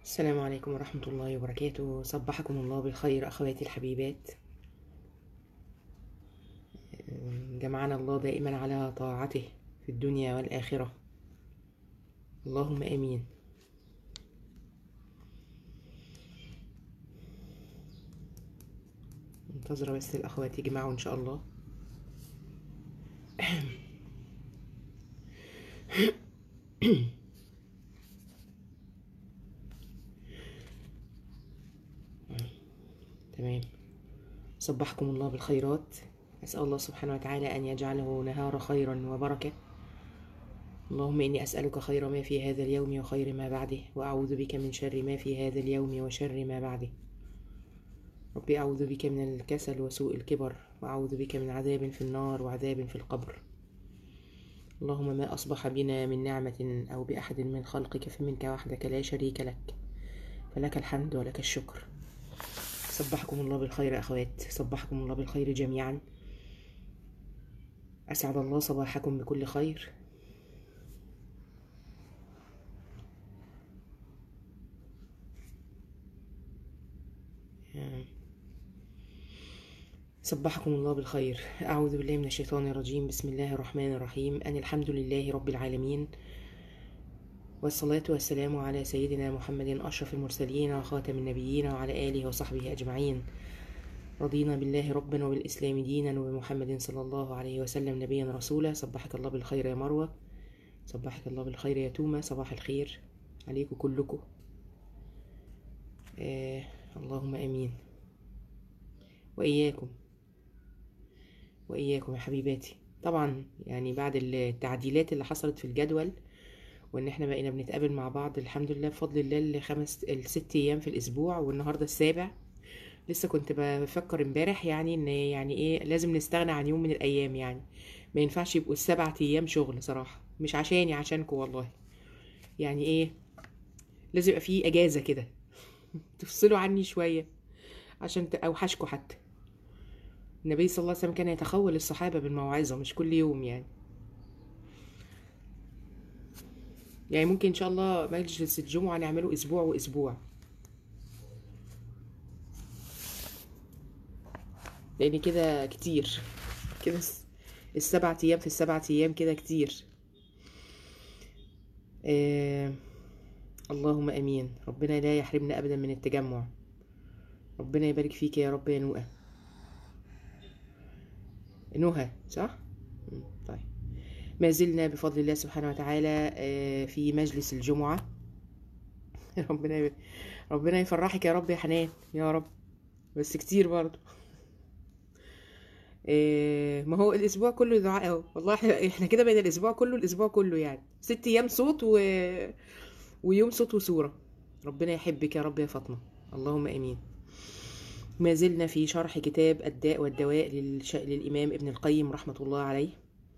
السلام عليكم ورحمة الله وبركاته صبحكم الله بالخير أخواتي الحبيبات جمعنا الله دائما على طاعته في الدنيا والآخرة اللهم آمين منتظرة بس الأخوات يجمعوا إن شاء الله تمام صبحكم الله بالخيرات أسأل الله سبحانه وتعالى أن يجعله نهار خيرا وبركة اللهم إني أسألك خير ما في هذا اليوم وخير ما بعده وأعوذ بك من شر ما في هذا اليوم وشر ما بعده ربي أعوذ بك من الكسل وسوء الكبر وأعوذ بك من عذاب في النار وعذاب في القبر اللهم ما أصبح بنا من نعمة أو بأحد من خلقك فمنك وحدك لا شريك لك فلك الحمد ولك الشكر صبحكم الله بالخير أخوات صبحكم الله بالخير جميعا أسعد الله صباحكم بكل خير صبحكم الله بالخير أعوذ بالله من الشيطان الرجيم بسم الله الرحمن الرحيم أن الحمد لله رب العالمين والصلاة والسلام على سيدنا محمد أشرف المرسلين وخاتم النبيين وعلى آله وصحبه أجمعين رضينا بالله ربا وبالإسلام دينا وبمحمد صلى الله عليه وسلم نبيا رسولا صبحك الله بالخير يا مروة صبحك الله بالخير يا تومة صباح الخير عليكم كلكم آه اللهم امين واياكم واياكم يا حبيباتي طبعا يعني بعد التعديلات اللي حصلت في الجدول وان احنا بقينا بنتقابل مع بعض الحمد لله بفضل الله الخمس الست ايام في الاسبوع والنهارده السابع لسه كنت بفكر امبارح يعني ان يعني ايه لازم نستغنى عن يوم من الايام يعني ما ينفعش يبقوا السبع ايام شغل صراحه مش عشاني عشانكم والله يعني ايه لازم يبقى فيه اجازه كده تفصلوا عني شويه عشان اوحشكوا حتى النبي صلى الله عليه وسلم كان يتخول الصحابه بالموعظه مش كل يوم يعني يعني ممكن ان شاء الله مجلس الجمعه نعمله اسبوع واسبوع لان كده كتير كده السبع ايام في السبع ايام كده كتير آه اللهم امين ربنا لا يحرمنا ابدا من التجمع ربنا يبارك فيك يا رب يا نوءة نهى صح طيب ما زلنا بفضل الله سبحانه وتعالى في مجلس الجمعة ربنا ربنا يفرحك يا رب يا حنان يا رب بس كتير برضو ما هو الاسبوع كله دعاء اهو والله احنا احنا كده بين الاسبوع كله الاسبوع كله يعني ست ايام صوت و... ويوم صوت وصورة ربنا يحبك يا رب يا فاطمة اللهم امين ما زلنا في شرح كتاب الداء والدواء للش... للامام ابن القيم رحمة الله عليه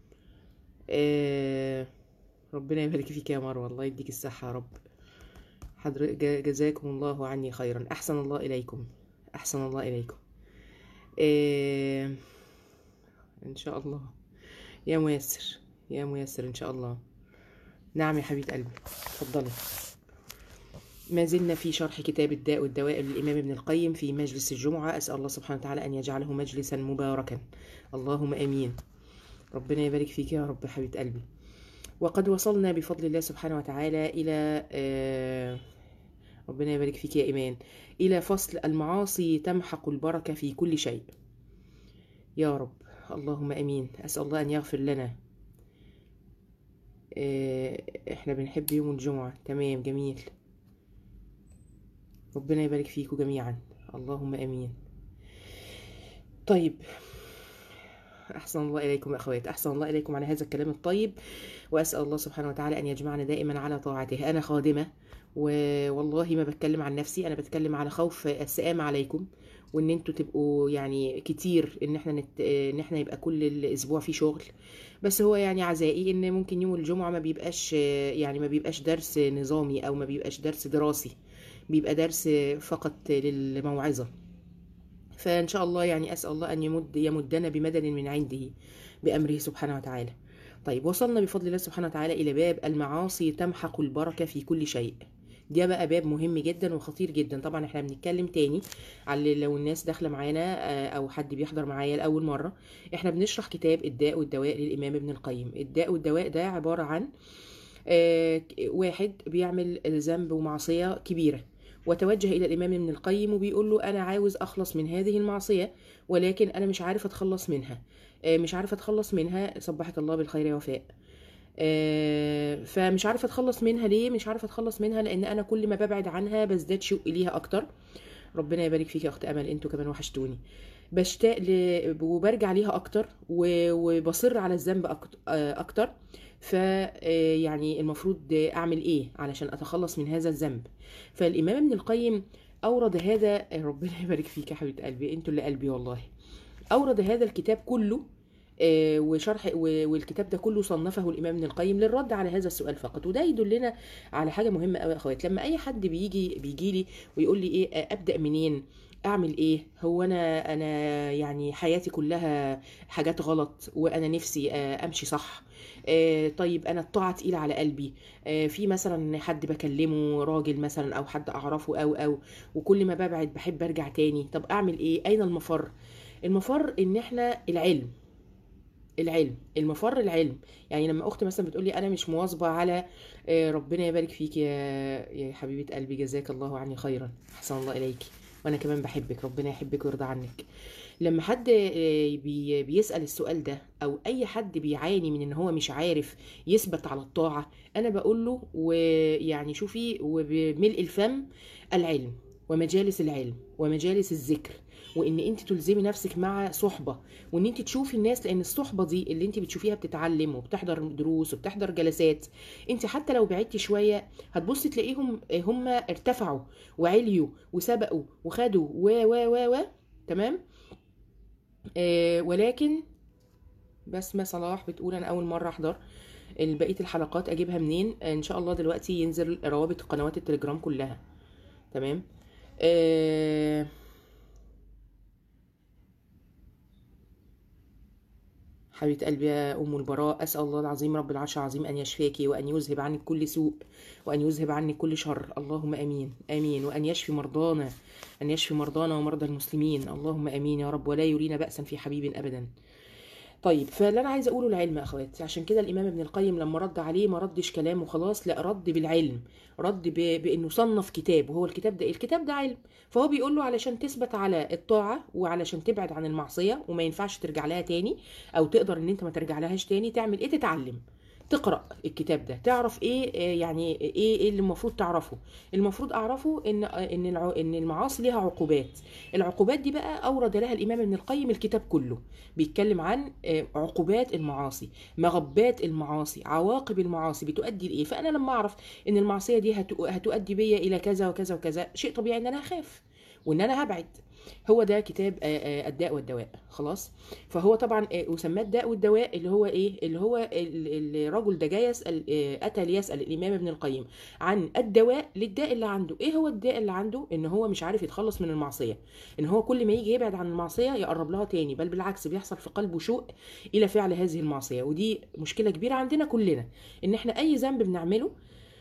آه... ربنا يبارك فيك يا مروة الله يديك الصحة يا رب حضر... جزاكم الله عني خيرا احسن الله اليكم احسن الله اليكم آه... ان شاء الله يا ميسر يا ميسر ان شاء الله نعم يا حبيبه قلبي اتفضلي ما زلنا في شرح كتاب الداء والدواء للإمام ابن القيم في مجلس الجمعة أسأل الله سبحانه وتعالى أن يجعله مجلسا مباركا اللهم أمين ربنا يبارك فيك يا رب حبيبة قلبي وقد وصلنا بفضل الله سبحانه وتعالى إلى آه ربنا يبارك فيك يا إيمان إلى فصل المعاصي تمحق البركة في كل شيء يا رب اللهم امين اسال الله ان يغفر لنا احنا بنحب يوم الجمعه تمام جميل ربنا يبارك فيكم جميعا اللهم امين طيب احسن الله اليكم يا اخوات احسن الله اليكم على هذا الكلام الطيب واسال الله سبحانه وتعالى ان يجمعنا دائما على طاعته انا خادمه والله ما بتكلم عن نفسي انا بتكلم على خوف السئام عليكم وان انتوا تبقوا يعني كتير ان احنا نت... ان احنا يبقى كل الاسبوع في شغل بس هو يعني عزائي ان ممكن يوم الجمعه ما بيبقاش يعني ما بيبقاش درس نظامي او ما بيبقاش درس دراسي بيبقى درس فقط للموعظه فان شاء الله يعني اسال الله ان يمد يمدنا بمدد من عنده بامره سبحانه وتعالى طيب وصلنا بفضل الله سبحانه وتعالى الى باب المعاصي تمحق البركه في كل شيء ده بقى باب مهم جدا وخطير جدا طبعا احنا بنتكلم تاني على لو الناس داخله معانا آه، او حد بيحضر معايا لاول مره احنا بنشرح كتاب الداء والدواء للامام ابن القيم الداء والدواء ده عباره عن آه، واحد بيعمل ذنب ومعصيه كبيره وتوجه الى الامام ابن القيم وبيقول له انا عاوز اخلص من هذه المعصيه ولكن انا مش عارف اتخلص منها آه، مش عارف اتخلص منها صبحك الله بالخير يا وفاء آه، فمش عارفه اتخلص منها ليه مش عارفه اتخلص منها لان انا كل ما ببعد عنها بزداد شوق ليها اكتر ربنا يبارك فيك يا اخت امل انتوا كمان وحشتوني بشتاق ل... وبرجع ليها اكتر و... وبصر على الذنب أكت... آه، اكتر ف آه، يعني المفروض اعمل ايه علشان اتخلص من هذا الذنب فالامام ابن القيم اورد هذا ربنا يبارك فيك يا حبيبه قلبي انتوا اللي قلبي والله اورد هذا الكتاب كله آه، وشرح و- والكتاب ده كله صنفه الامام ابن القيم للرد على هذا السؤال فقط وده يدلنا على حاجه مهمه قوي يا اخوات لما اي حد بيجي بيجي لي ويقول لي ايه آه، ابدا منين اعمل ايه هو انا انا يعني حياتي كلها حاجات غلط وانا نفسي آه، امشي صح آه، طيب انا الطاعه تقيله على قلبي آه، في مثلا حد بكلمه راجل مثلا او حد اعرفه او او وكل ما ببعد بحب ارجع تاني طب اعمل ايه اين المفر المفر ان احنا العلم العلم المفر العلم يعني لما اختي مثلا بتقولي انا مش مواظبه على آه، ربنا يبارك فيك يا يا حبيبه قلبي جزاك الله عني خيرا احسن الله اليك وانا كمان بحبك ربنا يحبك ويرضى عنك لما حد آه، بي بيسال السؤال ده او اي حد بيعاني من ان هو مش عارف يثبت على الطاعه انا بقول له ويعني شوفي وبملء الفم العلم ومجالس العلم ومجالس الذكر وان انت تلزمي نفسك مع صحبه وان انت تشوفي الناس لان الصحبه دي اللي انت بتشوفيها بتتعلم وبتحضر دروس وبتحضر جلسات انت حتى لو بعدتي شويه هتبصي تلاقيهم هم ارتفعوا وعليوا وسبقوا وخدوا و و و و تمام آه ولكن بسمة صلاح بتقول انا اول مره احضر بقيه الحلقات اجيبها منين ان شاء الله دلوقتي ينزل روابط قنوات التليجرام كلها تمام آه حبيبة قلبي يا أم البراء أسأل الله العظيم رب العرش العظيم أن يشفيك وأن يذهب عنك كل سوء وأن يذهب عنك كل شر اللهم أمين آمين وأن يشفي مرضانا أن يشفي مرضانا ومرضى المسلمين اللهم أمين يا رب ولا يرينا بأسا في حبيب أبدا طيب فاللي انا عايزه اقوله العلم يا اخواتي عشان كده الامام ابن القيم لما رد عليه ما ردش كلام وخلاص لا رد بالعلم رد ب... بانه صنف كتاب وهو الكتاب ده الكتاب ده علم فهو بيقول له علشان تثبت على الطاعه وعلشان تبعد عن المعصيه وما ينفعش ترجع لها تاني او تقدر ان انت ما ترجع لهاش تاني تعمل ايه تتعلم تقرا الكتاب ده تعرف ايه آه، يعني ايه ايه اللي المفروض تعرفه المفروض اعرفه ان ان الع- ان المعاصي ليها عقوبات العقوبات دي بقى اورد لها الامام ابن القيم الكتاب كله بيتكلم عن آه، عقوبات المعاصي مغبات المعاصي عواقب المعاصي بتؤدي لايه فانا لما اعرف ان المعصيه دي هتؤ- هتؤدي بيا الى كذا وكذا وكذا شيء طبيعي ان انا هخاف وان انا هبعد هو ده كتاب آه، آه، الداء والدواء خلاص فهو طبعا آه، وسماه الداء والدواء اللي هو ايه اللي هو ال- الرجل ده جاي يسال آه، اتى ليسال الامام ابن القيم عن الدواء للداء اللي عنده ايه هو الداء اللي عنده ان هو مش عارف يتخلص من المعصيه ان هو كل ما يجي يبعد عن المعصيه يقرب لها تاني بل بالعكس بيحصل في قلبه شوق الى فعل هذه المعصيه ودي مشكله كبيره عندنا كلنا ان احنا اي ذنب بنعمله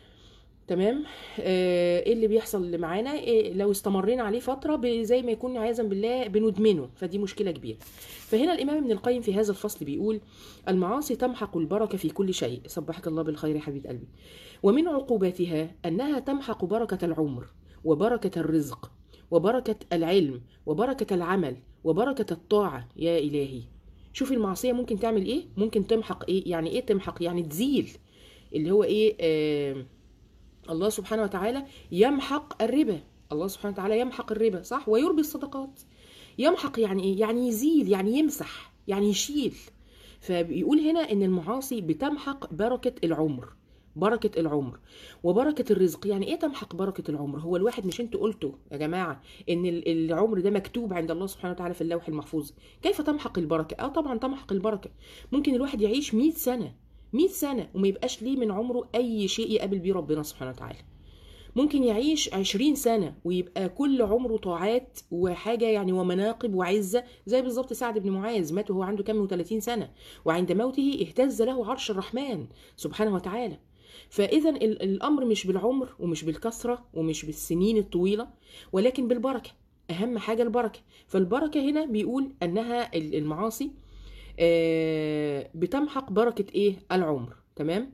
تمام آه، ايه اللي بيحصل اللي معانا إيه لو استمرينا عليه فتره ب- زي ما يكون عياذا بالله بندمنه فدي مشكله كبيره فهنا الامام ابن القيم في هذا الفصل بيقول المعاصي تمحق البركه في كل شيء صبحك الله بالخير يا حبيب قلبي ومن عقوباتها انها تمحق بركه العمر وبركه الرزق وبركه العلم وبركه العمل وبركه الطاعه يا الهي شوف المعصيه ممكن تعمل ايه ممكن تمحق ايه يعني ايه تمحق يعني تزيل اللي هو ايه آه الله سبحانه وتعالى يمحق الربا الله سبحانه وتعالى يمحق الربا صح ويربي الصدقات يمحق يعني ايه يعني يزيل يعني يمسح يعني يشيل فبيقول هنا ان المعاصي بتمحق بركة العمر بركة العمر وبركة الرزق يعني ايه تمحق بركة العمر هو الواحد مش انتوا قلتوا يا جماعة ان ال- العمر ده مكتوب عند الله سبحانه وتعالى في اللوح المحفوظ كيف تمحق البركة اه طبعا تمحق البركة ممكن الواحد يعيش 100 سنة 100 سنة وما يبقاش ليه من عمره أي شيء يقابل بيه ربنا سبحانه وتعالى ممكن يعيش 20 سنة ويبقى كل عمره طاعات وحاجة يعني ومناقب وعزة زي بالظبط سعد بن معاذ مات وهو عنده كام و30 سنة وعند موته اهتز له عرش الرحمن سبحانه وتعالى فاذا ال- الامر مش بالعمر ومش بالكثره ومش بالسنين الطويله ولكن بالبركه اهم حاجه البركه فالبركه هنا بيقول انها ال- المعاصي آه، بتمحق بركه ايه العمر تمام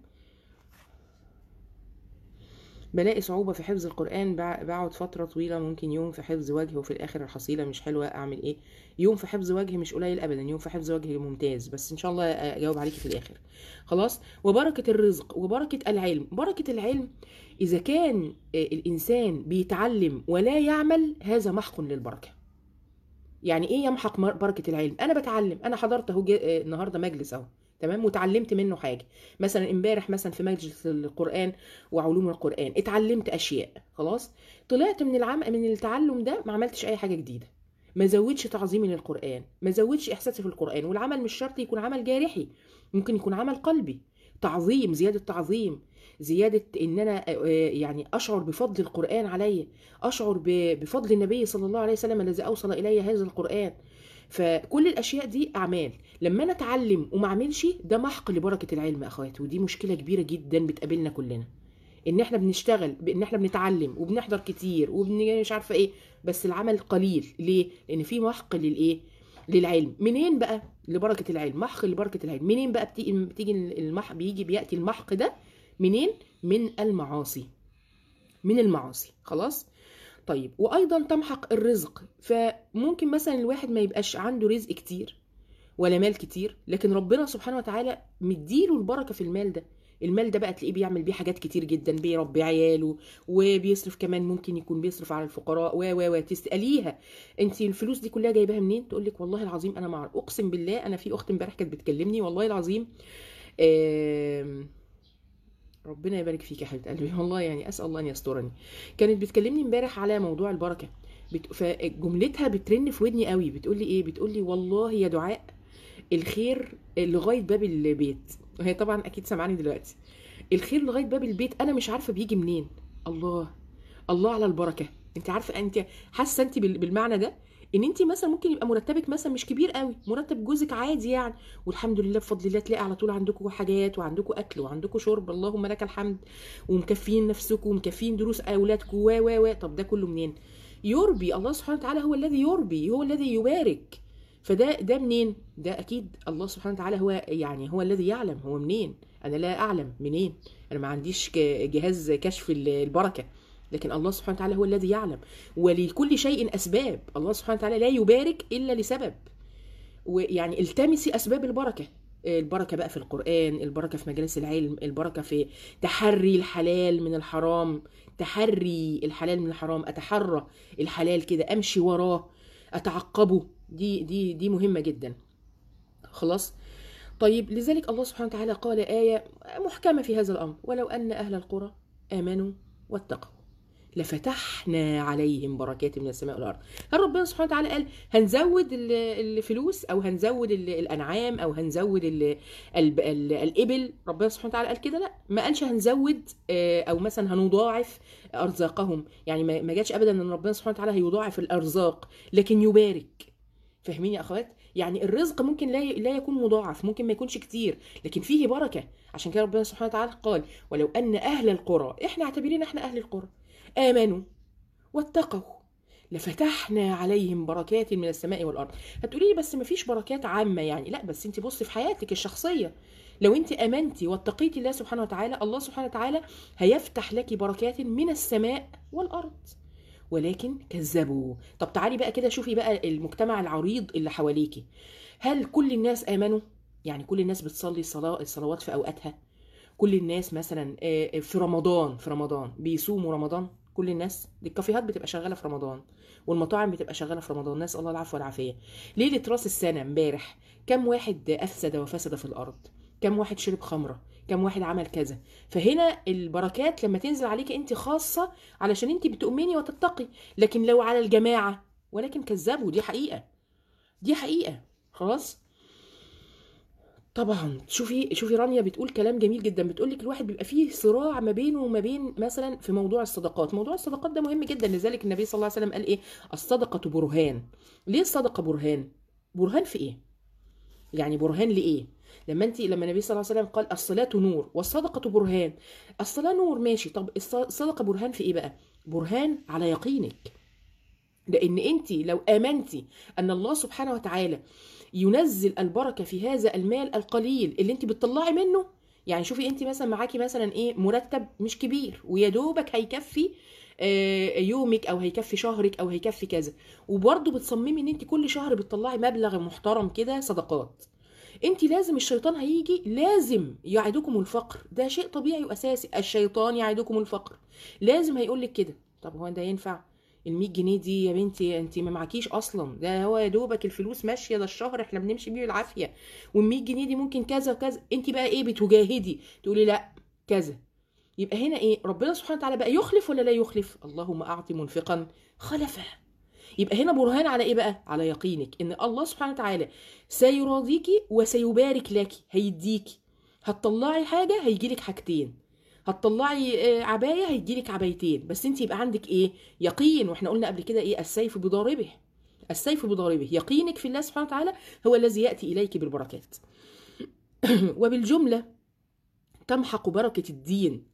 بلاقي صعوبة في حفظ القرآن بع- بقعد فترة طويلة ممكن يوم في حفظ وجه وفي الآخر الحصيلة مش حلوة أعمل إيه؟ يوم في حفظ وجه مش قليل أبدا يوم في حفظ وجه ممتاز بس إن شاء الله أجاوب عليكي في الآخر خلاص وبركة الرزق وبركة العلم بركة العلم إذا كان آه، الإنسان بيتعلم ولا يعمل هذا محق للبركة يعني ايه يمحق مر- بركه العلم انا بتعلم انا حضرت اهو جا- آه، النهارده مجلس اهو تمام وتعلمت منه حاجه مثلا امبارح مثلا في مجلس القران وعلوم القران اتعلمت اشياء خلاص طلعت من العم من التعلم ده ما عملتش اي حاجه جديده ما زودش تعظيمي للقران ما زودش احساسي في القران والعمل مش شرط يكون عمل جارحي ممكن يكون عمل قلبي تعظيم زياده تعظيم زياده ان انا آه، آه، يعني اشعر بفضل القران عليا اشعر ب- بفضل النبي صلى الله عليه وسلم الذي اوصل الي هذا القران فكل الاشياء دي اعمال لما انا اتعلم وما اعملش ده محق لبركه العلم يا اخواتي ودي مشكله كبيره جدا بتقابلنا كلنا ان احنا بنشتغل بان احنا بنتعلم وبنحضر كتير وبن مش عارفه ايه بس العمل قليل ليه لان في محق للايه للعلم منين بقى لبركه العلم محق لبركه العلم منين بقى بتيجي بتيجي المح بيجي بياتي المحق ده منين من المعاصي من المعاصي خلاص طيب وايضا تمحق الرزق فممكن مثلا الواحد ما يبقاش عنده رزق كتير ولا مال كتير لكن ربنا سبحانه وتعالى مديله البركه في المال ده المال ده بقى تلاقيه بيعمل بيه حاجات كتير جدا بيربي عياله وبيصرف كمان ممكن يكون بيصرف على الفقراء و و و تساليها انت الفلوس دي كلها جايباها منين تقول لك والله العظيم انا مع اقسم بالله انا في اخت امبارح كانت بتكلمني والله العظيم آم، ربنا يبارك فيك يا حبيبه قلبي والله يعني اسال الله ان يسترني كانت بتكلمني امبارح على موضوع البركه بت... فجملتها بترن في ودني قوي بتقول لي ايه بتقول لي والله يا دعاء الخير لغايه باب البيت وهي طبعا اكيد سامعاني دلوقتي الخير لغايه باب البيت انا مش عارفه بيجي منين الله الله على البركه انت عارفه انت حاسه انت بال- بالمعنى ده ان انت مثلا ممكن يبقى مرتبك مثلا مش كبير قوي مرتب جوزك عادي يعني والحمد لله بفضل الله تلاقي على طول عندكم حاجات وعندكم اكل وعندكم شرب اللهم لك الحمد ومكفين نفسكم ومكفين دروس اولادكم و و و طب ده كله منين يربي الله سبحانه وتعالى هو الذي يربي هو الذي يبارك فده ده منين ده اكيد الله سبحانه وتعالى هو يعني هو الذي يعلم هو منين انا لا اعلم منين انا ما عنديش ك- جهاز كشف ال- البركه لكن الله سبحانه وتعالى هو الذي يعلم ولكل شيء اسباب الله سبحانه وتعالى لا يبارك الا لسبب ويعني التمسي اسباب البركه البركه بقى في القران البركه في مجالس العلم البركه في تحري الحلال من الحرام تحري الحلال من الحرام اتحرى الحلال كده امشي وراه اتعقبه دي دي دي مهمه جدا خلاص طيب لذلك الله سبحانه وتعالى قال آية محكمة في هذا الأمر ولو أن أهل القرى آمنوا واتقوا لفتحنا عليهم بركات من السماء والارض هل ربنا سبحانه وتعالى قال هنزود ال- الفلوس او هنزود ال- الانعام او هنزود ال ال ال الابل ربنا سبحانه وتعالى قال كده لا ما قالش هنزود آه، او مثلا هنضاعف ارزاقهم يعني ما ما جاتش ابدا ان ربنا سبحانه وتعالى هيضاعف الارزاق لكن يبارك فاهمين يا اخوات يعني الرزق ممكن لا ي- لا يكون مضاعف ممكن ما يكونش كتير لكن فيه بركه عشان كده ربنا سبحانه وتعالى قال ولو ان اهل القرى احنا اعتبرين احنا اهل القرى امنوا واتقوا لفتحنا عليهم بركات من السماء والارض هتقولي لي بس ما فيش بركات عامه يعني لا بس انت بصي في حياتك الشخصيه لو انت امنتي واتقيتي الله سبحانه وتعالى الله سبحانه وتعالى هيفتح لك بركات من السماء والارض ولكن كذبوا طب تعالي بقى كده شوفي بقى المجتمع العريض اللي حواليكي هل كل الناس امنوا يعني كل الناس بتصلي الصلاه الصلوات في اوقاتها كل الناس مثلا آه، في رمضان في رمضان بيصوموا رمضان كل الناس دي الكافيهات بتبقى شغاله في رمضان والمطاعم بتبقى شغاله في رمضان نسال الله العفو والعافيه ليله راس السنه امبارح كم واحد افسد وفسد في الارض كم واحد شرب خمره كم واحد عمل كذا فهنا البركات لما تنزل عليك انت خاصه علشان انت بتؤمني وتتقي لكن لو على الجماعه ولكن كذبوا دي حقيقه دي حقيقه خلاص طبعا شوفي شوفي رانيا بتقول كلام جميل جدا بتقول لك الواحد بيبقى فيه صراع ما بينه وما بين مثلا في موضوع الصدقات موضوع الصدقات ده مهم جدا لذلك النبي صلى الله عليه وسلم قال ايه الصدقه برهان ليه الصدقه برهان برهان في ايه يعني برهان لايه لما انت لما النبي صلى الله عليه وسلم قال الصلاه نور والصدقه برهان الصلاه نور ماشي طب الص- الصدقه برهان في ايه بقى برهان على يقينك لان انت لو امنتي ان الله سبحانه وتعالى ينزل البركه في هذا المال القليل اللي انت بتطلعي منه يعني شوفي انت مثلا معاكي مثلا ايه مرتب مش كبير ويا دوبك هيكفي آه، يومك او هيكفي شهرك او هيكفي كذا وبرضه بتصممي ان انت كل شهر بتطلعي مبلغ محترم كده صدقات انت لازم الشيطان هيجي لازم يعدكم الفقر ده شيء طبيعي واساسي الشيطان يعدكم الفقر لازم هيقول لك كده طب هو ده ينفع ال 100 جنيه دي يا بنتي انت ما معكيش اصلا ده هو يا دوبك الفلوس ماشيه ده الشهر احنا بنمشي بيه بالعافيه وال 100 جنيه دي ممكن كذا وكذا انت بقى ايه بتجاهدي تقولي لا كذا يبقى هنا ايه ربنا سبحانه وتعالى بقى يخلف ولا لا يخلف اللهم اعط منفقا خلفه يبقى هنا برهان على ايه بقى على يقينك ان الله سبحانه وتعالى سيراضيكي وسيبارك لك هيديكي هتطلعي حاجه هيجيلك حاجتين هتطلعي آه، عبايه هيجيلك عبايتين بس انت يبقى عندك ايه يقين واحنا قلنا قبل كده ايه السيف بضاربه السيف بضاربه يقينك في الله سبحانه وتعالى هو الذي ياتي اليك بالبركات وبالجمله تمحق بركه الدين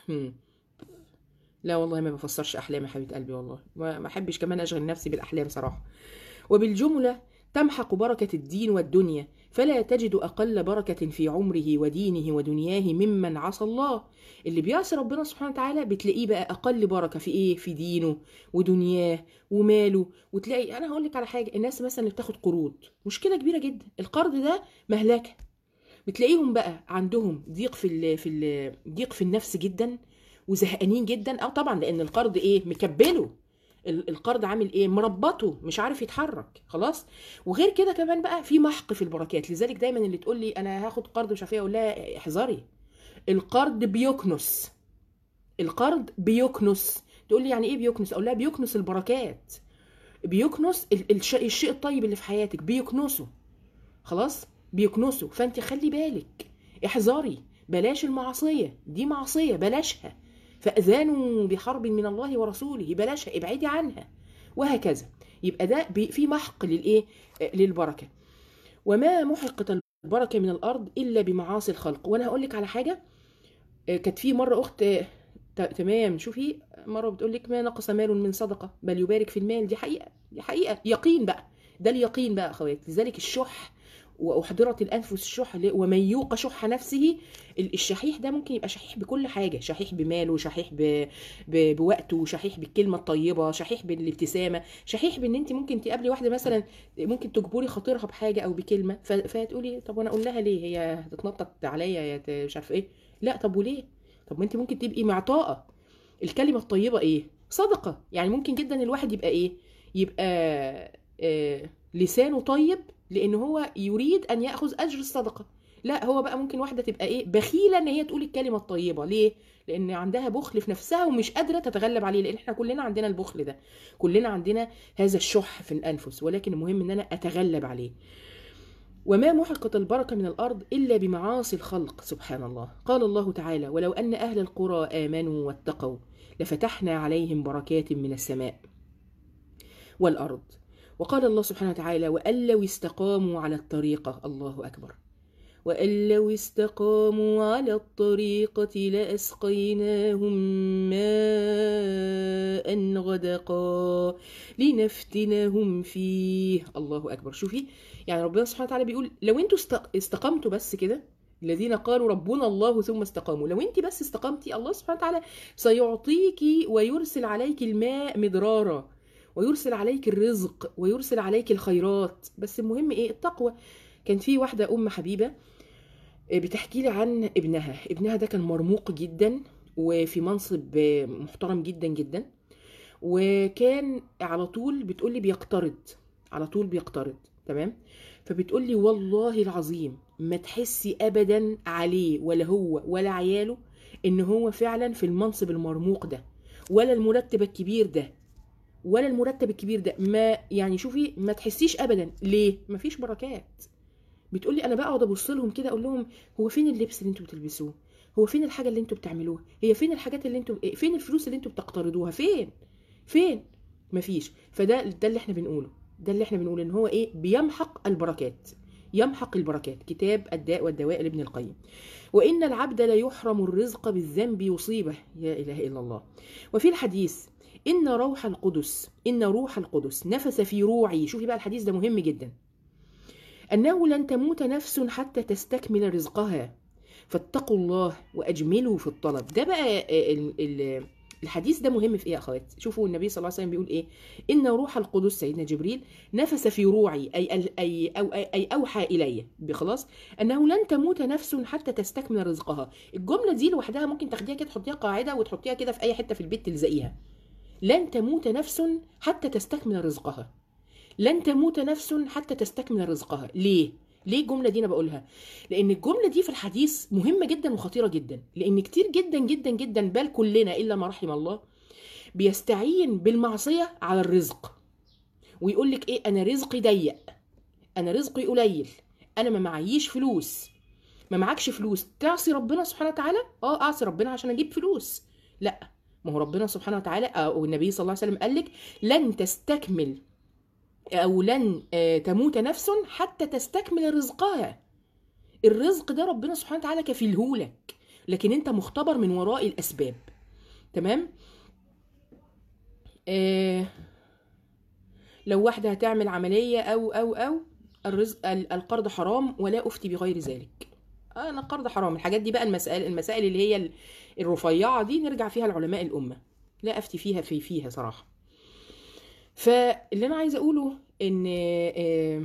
لا والله ما بفسرش احلام يا حبيبه قلبي والله ما ما احبش كمان اشغل نفسي بالاحلام صراحه وبالجمله تمحق بركه الدين والدنيا فلا تجد اقل بركه في عمره ودينه ودنياه ممن عصى الله اللي بيعصي ربنا سبحانه وتعالى بتلاقيه بقى اقل بركه في ايه في دينه ودنياه وماله وتلاقي انا هقول لك على حاجه الناس مثلا اللي بتاخد قروض مشكله كبيره جدا القرض ده مهلكه بتلاقيهم بقى عندهم ضيق في ال في ال ضيق في النفس جدا وزهقانين جدا او طبعا لان القرض ايه مكبله ال- القرض عامل ايه مربطه مش عارف يتحرك خلاص وغير كده كمان بقى في محق في البركات لذلك دايما اللي تقول لي انا هاخد قرض مش عارف ايه اقول لها احذري القرض بيكنس القرض بيكنس تقول لي يعني ايه بيكنس اقول لها بيكنس البركات بيكنس ال- الش- الشيء الطيب اللي في حياتك بيكنسه خلاص بيكنسه فانت خلي بالك احذري بلاش المعصيه دي معصيه بلاشها فاذانوا بحرب من الله ورسوله بلاشها ابعدي عنها وهكذا يبقى ده بي- في محق للايه آه، للبركه وما محقت البركه من الارض الا بمعاصي الخلق وانا هقول لك على حاجه آه، كانت في مره اخت آه، ت- تمام شوفي مره بتقول لك ما نقص مال من صدقه بل يبارك في المال دي حقيقه دي حقيقه يقين بقى ده اليقين بقى اخوات لذلك الشح واحضرت الانفس الشح ل- ومن يوق شح نفسه ال- الشحيح ده ممكن يبقى شحيح بكل حاجه شحيح بماله شحيح ب... ب... بوقته شحيح بالكلمه الطيبه شحيح بالابتسامه شحيح بان انت ممكن تقابلي واحده مثلا ممكن تجبري خاطرها بحاجه او بكلمه ف... فتقولي طب وانا اقول لها ليه هي هتتنطط عليا يا ت- مش عارفه ايه لا طب وليه طب ما انت ممكن تبقي معطاءه الكلمه الطيبه ايه صدقه يعني ممكن جدا الواحد يبقى ايه يبقى آه لسانه طيب لان هو يريد ان ياخذ اجر الصدقه لا هو بقى ممكن واحده تبقى ايه بخيله ان هي تقول الكلمه الطيبه ليه لان عندها بخل في نفسها ومش قادره تتغلب عليه لان احنا كلنا عندنا البخل ده كلنا عندنا هذا الشح في الانفس ولكن المهم ان انا اتغلب عليه وما محقت البركة من الأرض إلا بمعاصي الخلق سبحان الله قال الله تعالى ولو أن أهل القرى آمنوا واتقوا لفتحنا عليهم بركات من السماء والأرض وقال الله سبحانه وتعالى وأن لو استقاموا على الطريقة الله أكبر وأن لو استقاموا على الطريقة لأسقيناهم ماء غدقا لنفتنهم فيه الله أكبر شوفي يعني ربنا سبحانه وتعالى بيقول لو انتوا است- استقمتوا بس كده الذين قالوا ربنا الله ثم استقاموا لو انت بس استقمتي الله سبحانه وتعالى سيعطيك ويرسل عليك الماء مدرارا ويرسل عليك الرزق ويرسل عليك الخيرات بس المهم ايه التقوى كان في واحدة أم حبيبة بتحكي لي عن ابنها ابنها ده كان مرموق جدا وفي منصب محترم جدا جدا وكان على طول بتقول لي بيقترض على طول بيقترض تمام فبتقول لي والله العظيم ما تحسي ابدا عليه ولا هو ولا عياله ان هو فعلا في المنصب المرموق ده ولا المرتب الكبير ده ولا المرتب الكبير ده ما يعني شوفي ما تحسيش ابدا ليه مفيش بركات بتقولي انا بقعد ابص لهم كده اقول لهم هو فين اللبس اللي انتوا بتلبسوه هو فين الحاجه اللي انتوا بتعملوها هي فين الحاجات اللي انتوا فين الفلوس اللي انتوا بتقترضوها فين فين مفيش فده ده اللي احنا بنقوله ده اللي احنا بنقول ان هو ايه بيمحق البركات يمحق البركات كتاب الداء والدواء لابن القيم وإن العبد لا يحرم الرزق بالذنب يصيبه يا إله إلا الله وفي الحديث إن روح القدس إن روح القدس نفس في روعي شوفي بقى الحديث ده مهم جدا أنه لن تموت نفس حتى تستكمل رزقها فاتقوا الله وأجملوا في الطلب ده بقى ال- ال- الحديث ده مهم في ايه يا اخوات شوفوا النبي صلى الله عليه وسلم بيقول ايه ان روح القدس سيدنا جبريل نفس في روعي اي اي او اي, أي اوحى الي خلاص انه لن تموت نفس حتى تستكمل رزقها الجمله دي لوحدها ممكن تاخديها كده تحطيها قاعده وتحطيها كده في اي حته في البيت تلزقيها لن تموت نفس حتى تستكمل رزقها لن تموت نفس حتى تستكمل رزقها ليه ليه الجمله دي انا بقولها لان الجمله دي في الحديث مهمه جدا وخطيره جدا لان كتير جدا جدا جدا بل كلنا الا ما رحم الله بيستعين بالمعصيه على الرزق ويقول لك ايه انا رزقي ضيق انا رزقي قليل انا ما معيش فلوس ما معكش فلوس تعصي ربنا سبحانه وتعالى اه اعصي ربنا عشان اجيب فلوس لا ما هو ربنا سبحانه وتعالى او النبي صلى الله عليه وسلم قال لك لن تستكمل او لن آه، تموت نفس حتى تستكمل رزقها الرزق ده ربنا سبحانه وتعالى كفيلهولك لكن انت مختبر من وراء الاسباب تمام آه لو واحده هتعمل عمليه او او او الرزق ال- القرض حرام ولا افتي بغير ذلك آه، انا القرض حرام الحاجات دي بقى المسائل المسائل اللي هي ال- الرفيعه دي نرجع فيها لعلماء الامه لا افتي فيها في فيها صراحه فاللي انا عايزه اقوله ان آه،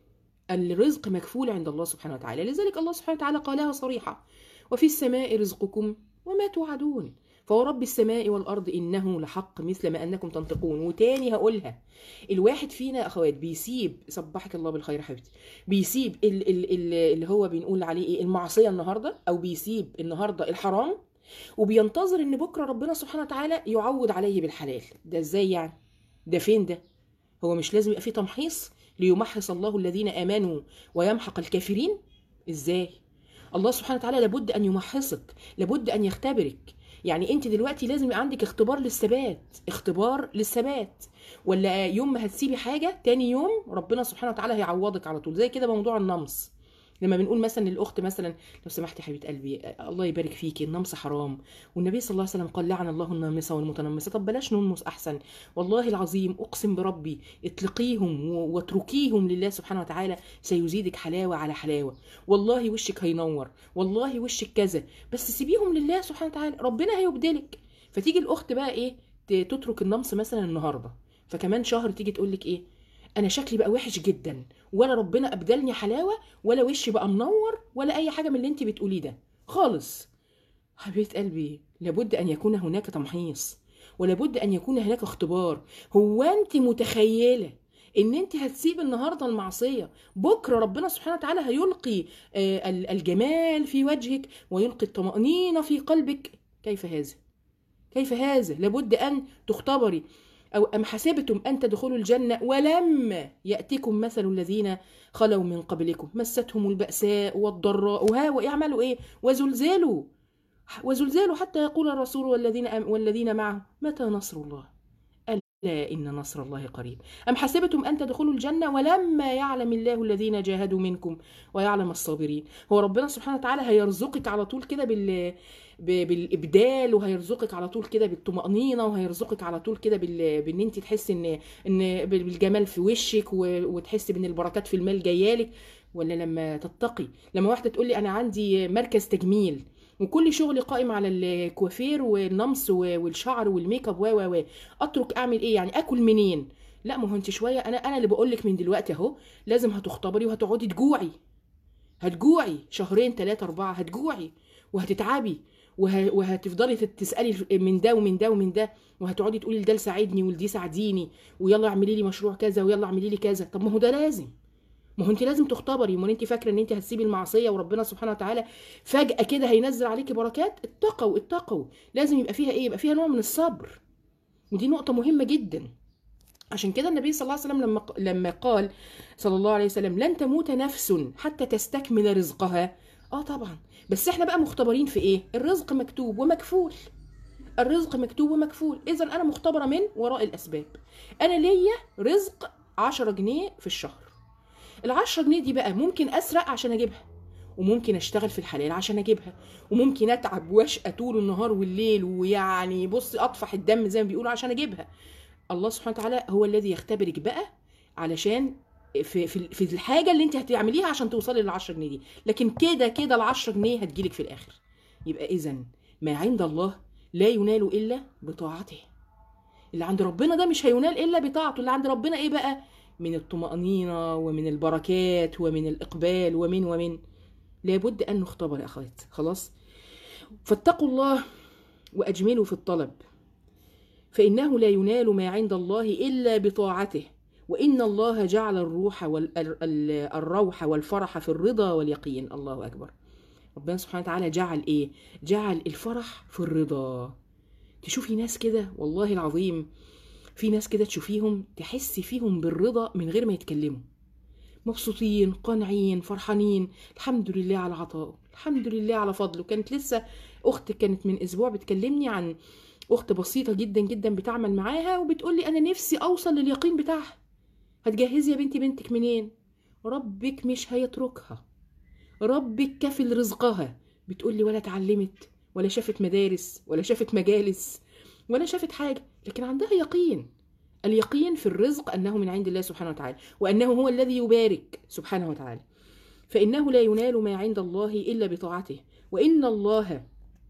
الرزق مكفول عند الله سبحانه وتعالى لذلك الله سبحانه وتعالى قالها صريحة وفي السماء رزقكم وما توعدون فهو رب السماء والأرض إنه لحق مثل ما أنكم تنطقون وتاني هقولها الواحد فينا يا أخوات بيسيب صبحك الله بالخير يا حبيبتي بيسيب ال ال ال اللي هو بنقول عليه إيه المعصية النهاردة أو بيسيب النهاردة الحرام وبينتظر إن بكرة ربنا سبحانه وتعالى يعوض عليه بالحلال ده إزاي يعني ده فين ده هو مش لازم يبقى فيه تمحيص ليمحص الله الذين امنوا ويمحق الكافرين ازاي الله سبحانه وتعالى لابد ان يمحصك لابد ان يختبرك يعني انت دلوقتي لازم يبقى عندك اختبار للثبات اختبار للثبات ولا يوم ما هتسيبي حاجه تاني يوم ربنا سبحانه وتعالى هيعوضك على طول زي كده موضوع النمص لما بنقول مثلا للاخت مثلا لو سمحتي يا حبيبه قلبي الله يبارك فيكي النمص حرام والنبي صلى الله عليه وسلم قال لعن الله النامصه والمتنمصه طب بلاش ننمص احسن والله العظيم اقسم بربي اطلقيهم و- واتركيهم لله سبحانه وتعالى سيزيدك حلاوه على حلاوه والله وشك هينور والله وشك كذا بس سيبيهم لله سبحانه وتعالى ربنا هيبدلك فتيجي الاخت بقى ايه ت- تترك النمص مثلا النهارده فكمان شهر تيجي تقول لك ايه انا شكلي بقى وحش جدا ولا ربنا ابدلني حلاوه ولا وشي بقى منور ولا اي حاجه من اللي انت بتقوليه ده خالص حبيبه قلبي لابد ان يكون هناك تمحيص ولابد ان يكون هناك اختبار هو انت متخيله ان انت هتسيب النهارده المعصيه بكره ربنا سبحانه وتعالى هيلقي آه، ال- الجمال في وجهك ويلقي الطمانينه في قلبك كيف هذا كيف هذا لابد ان تختبري أو أم حسبتم أن تدخلوا الجنة ولما يأتكم مثل الذين خلوا من قبلكم مستهم البأساء والضراء وها ويعملوا إيه وزلزلوا وزلزلوا حتى يقول الرسول والذين أم والذين معه متى نصر الله ألا إن نصر الله قريب أم حسبتم أن تدخلوا الجنة ولما يعلم الله الذين جاهدوا منكم ويعلم الصابرين هو ربنا سبحانه وتعالى هيرزقك على طول كده بال ب- بالابدال وهيرزقك على طول كده بالطمانينه وهيرزقك على طول كده بال... بان انت تحسي ان ان بالجمال في وشك و... وتحسي بان البركات في المال جايالك ولا لما تتقي لما واحده تقول لي انا عندي مركز تجميل وكل شغلي قائم على الكوافير والنمص و- والشعر والميك اب و و و اترك اعمل ايه يعني اكل منين لا ما هو انت شويه انا انا اللي بقول لك من دلوقتي اهو لازم هتختبري وهتقعدي تجوعي هتجوعي شهرين ثلاثة أربعة هتجوعي وهتتعبي وه... وهتفضلي تت- تسألي من ده ومن ده ومن ده وهتقعدي تقولي لده ساعدني ولدي ساعديني ويلا اعملي لي مشروع كذا ويلا اعملي لي كذا طب ما هو ده لازم ما هو انت لازم تختبري ما انت فاكره ان انت هتسيبي المعصيه وربنا سبحانه وتعالى فجاه كده هينزل عليكي بركات اتقوا اتقوا لازم يبقى فيها ايه يبقى فيها نوع من الصبر ودي نقطه مهمه جدا عشان كده النبي صلى الله عليه وسلم لما لما قال صلى الله عليه وسلم لن تموت نفس حتى تستكمل رزقها اه طبعا بس احنا بقى مختبرين في ايه الرزق مكتوب ومكفول الرزق مكتوب ومكفول اذا انا مختبره من وراء الاسباب انا ليا رزق 10 جنيه في الشهر العشرة جنيه دي بقى ممكن اسرق عشان اجيبها وممكن اشتغل في الحلال عشان اجيبها وممكن اتعب واشقى طول النهار والليل ويعني بص اطفح الدم زي ما بيقولوا عشان اجيبها الله سبحانه وتعالى هو الذي يختبرك بقى علشان في في في الحاجه اللي انت هتعمليها عشان توصلي لل 10 جنيه دي لكن كده كده ال 10 جنيه هتجيلك في الاخر يبقى اذا ما عند الله لا ينال الا بطاعته اللي عند ربنا ده مش هينال الا بطاعته اللي عند ربنا ايه بقى من الطمأنينة ومن البركات ومن الإقبال ومن ومن لابد أن نختبر يا أخوات خلاص فاتقوا الله وأجملوا في الطلب فإنه لا ينال ما عند الله إلا بطاعته وإن الله جعل الروح والروح والفرح في الرضا واليقين الله أكبر ربنا سبحانه وتعالى جعل إيه جعل الفرح في الرضا تشوفي ناس كده والله العظيم في ناس كده تشوفيهم تحسي فيهم بالرضا من غير ما يتكلموا مبسوطين قانعين فرحانين الحمد لله على عطائه الحمد لله على فضله كانت لسه اخت كانت من اسبوع بتكلمني عن اخت بسيطه جدا جدا بتعمل معاها وبتقول لي انا نفسي اوصل لليقين بتاعها هتجهزي يا بنتي بنتك منين ربك مش هيتركها ربك كفل رزقها بتقول لي ولا اتعلمت ولا شافت مدارس ولا شافت مجالس ولا شافت حاجه لكن عندها يقين اليقين في الرزق انه من عند الله سبحانه وتعالى وانه هو الذي يبارك سبحانه وتعالى فانه لا ينال ما عند الله الا بطاعته وان الله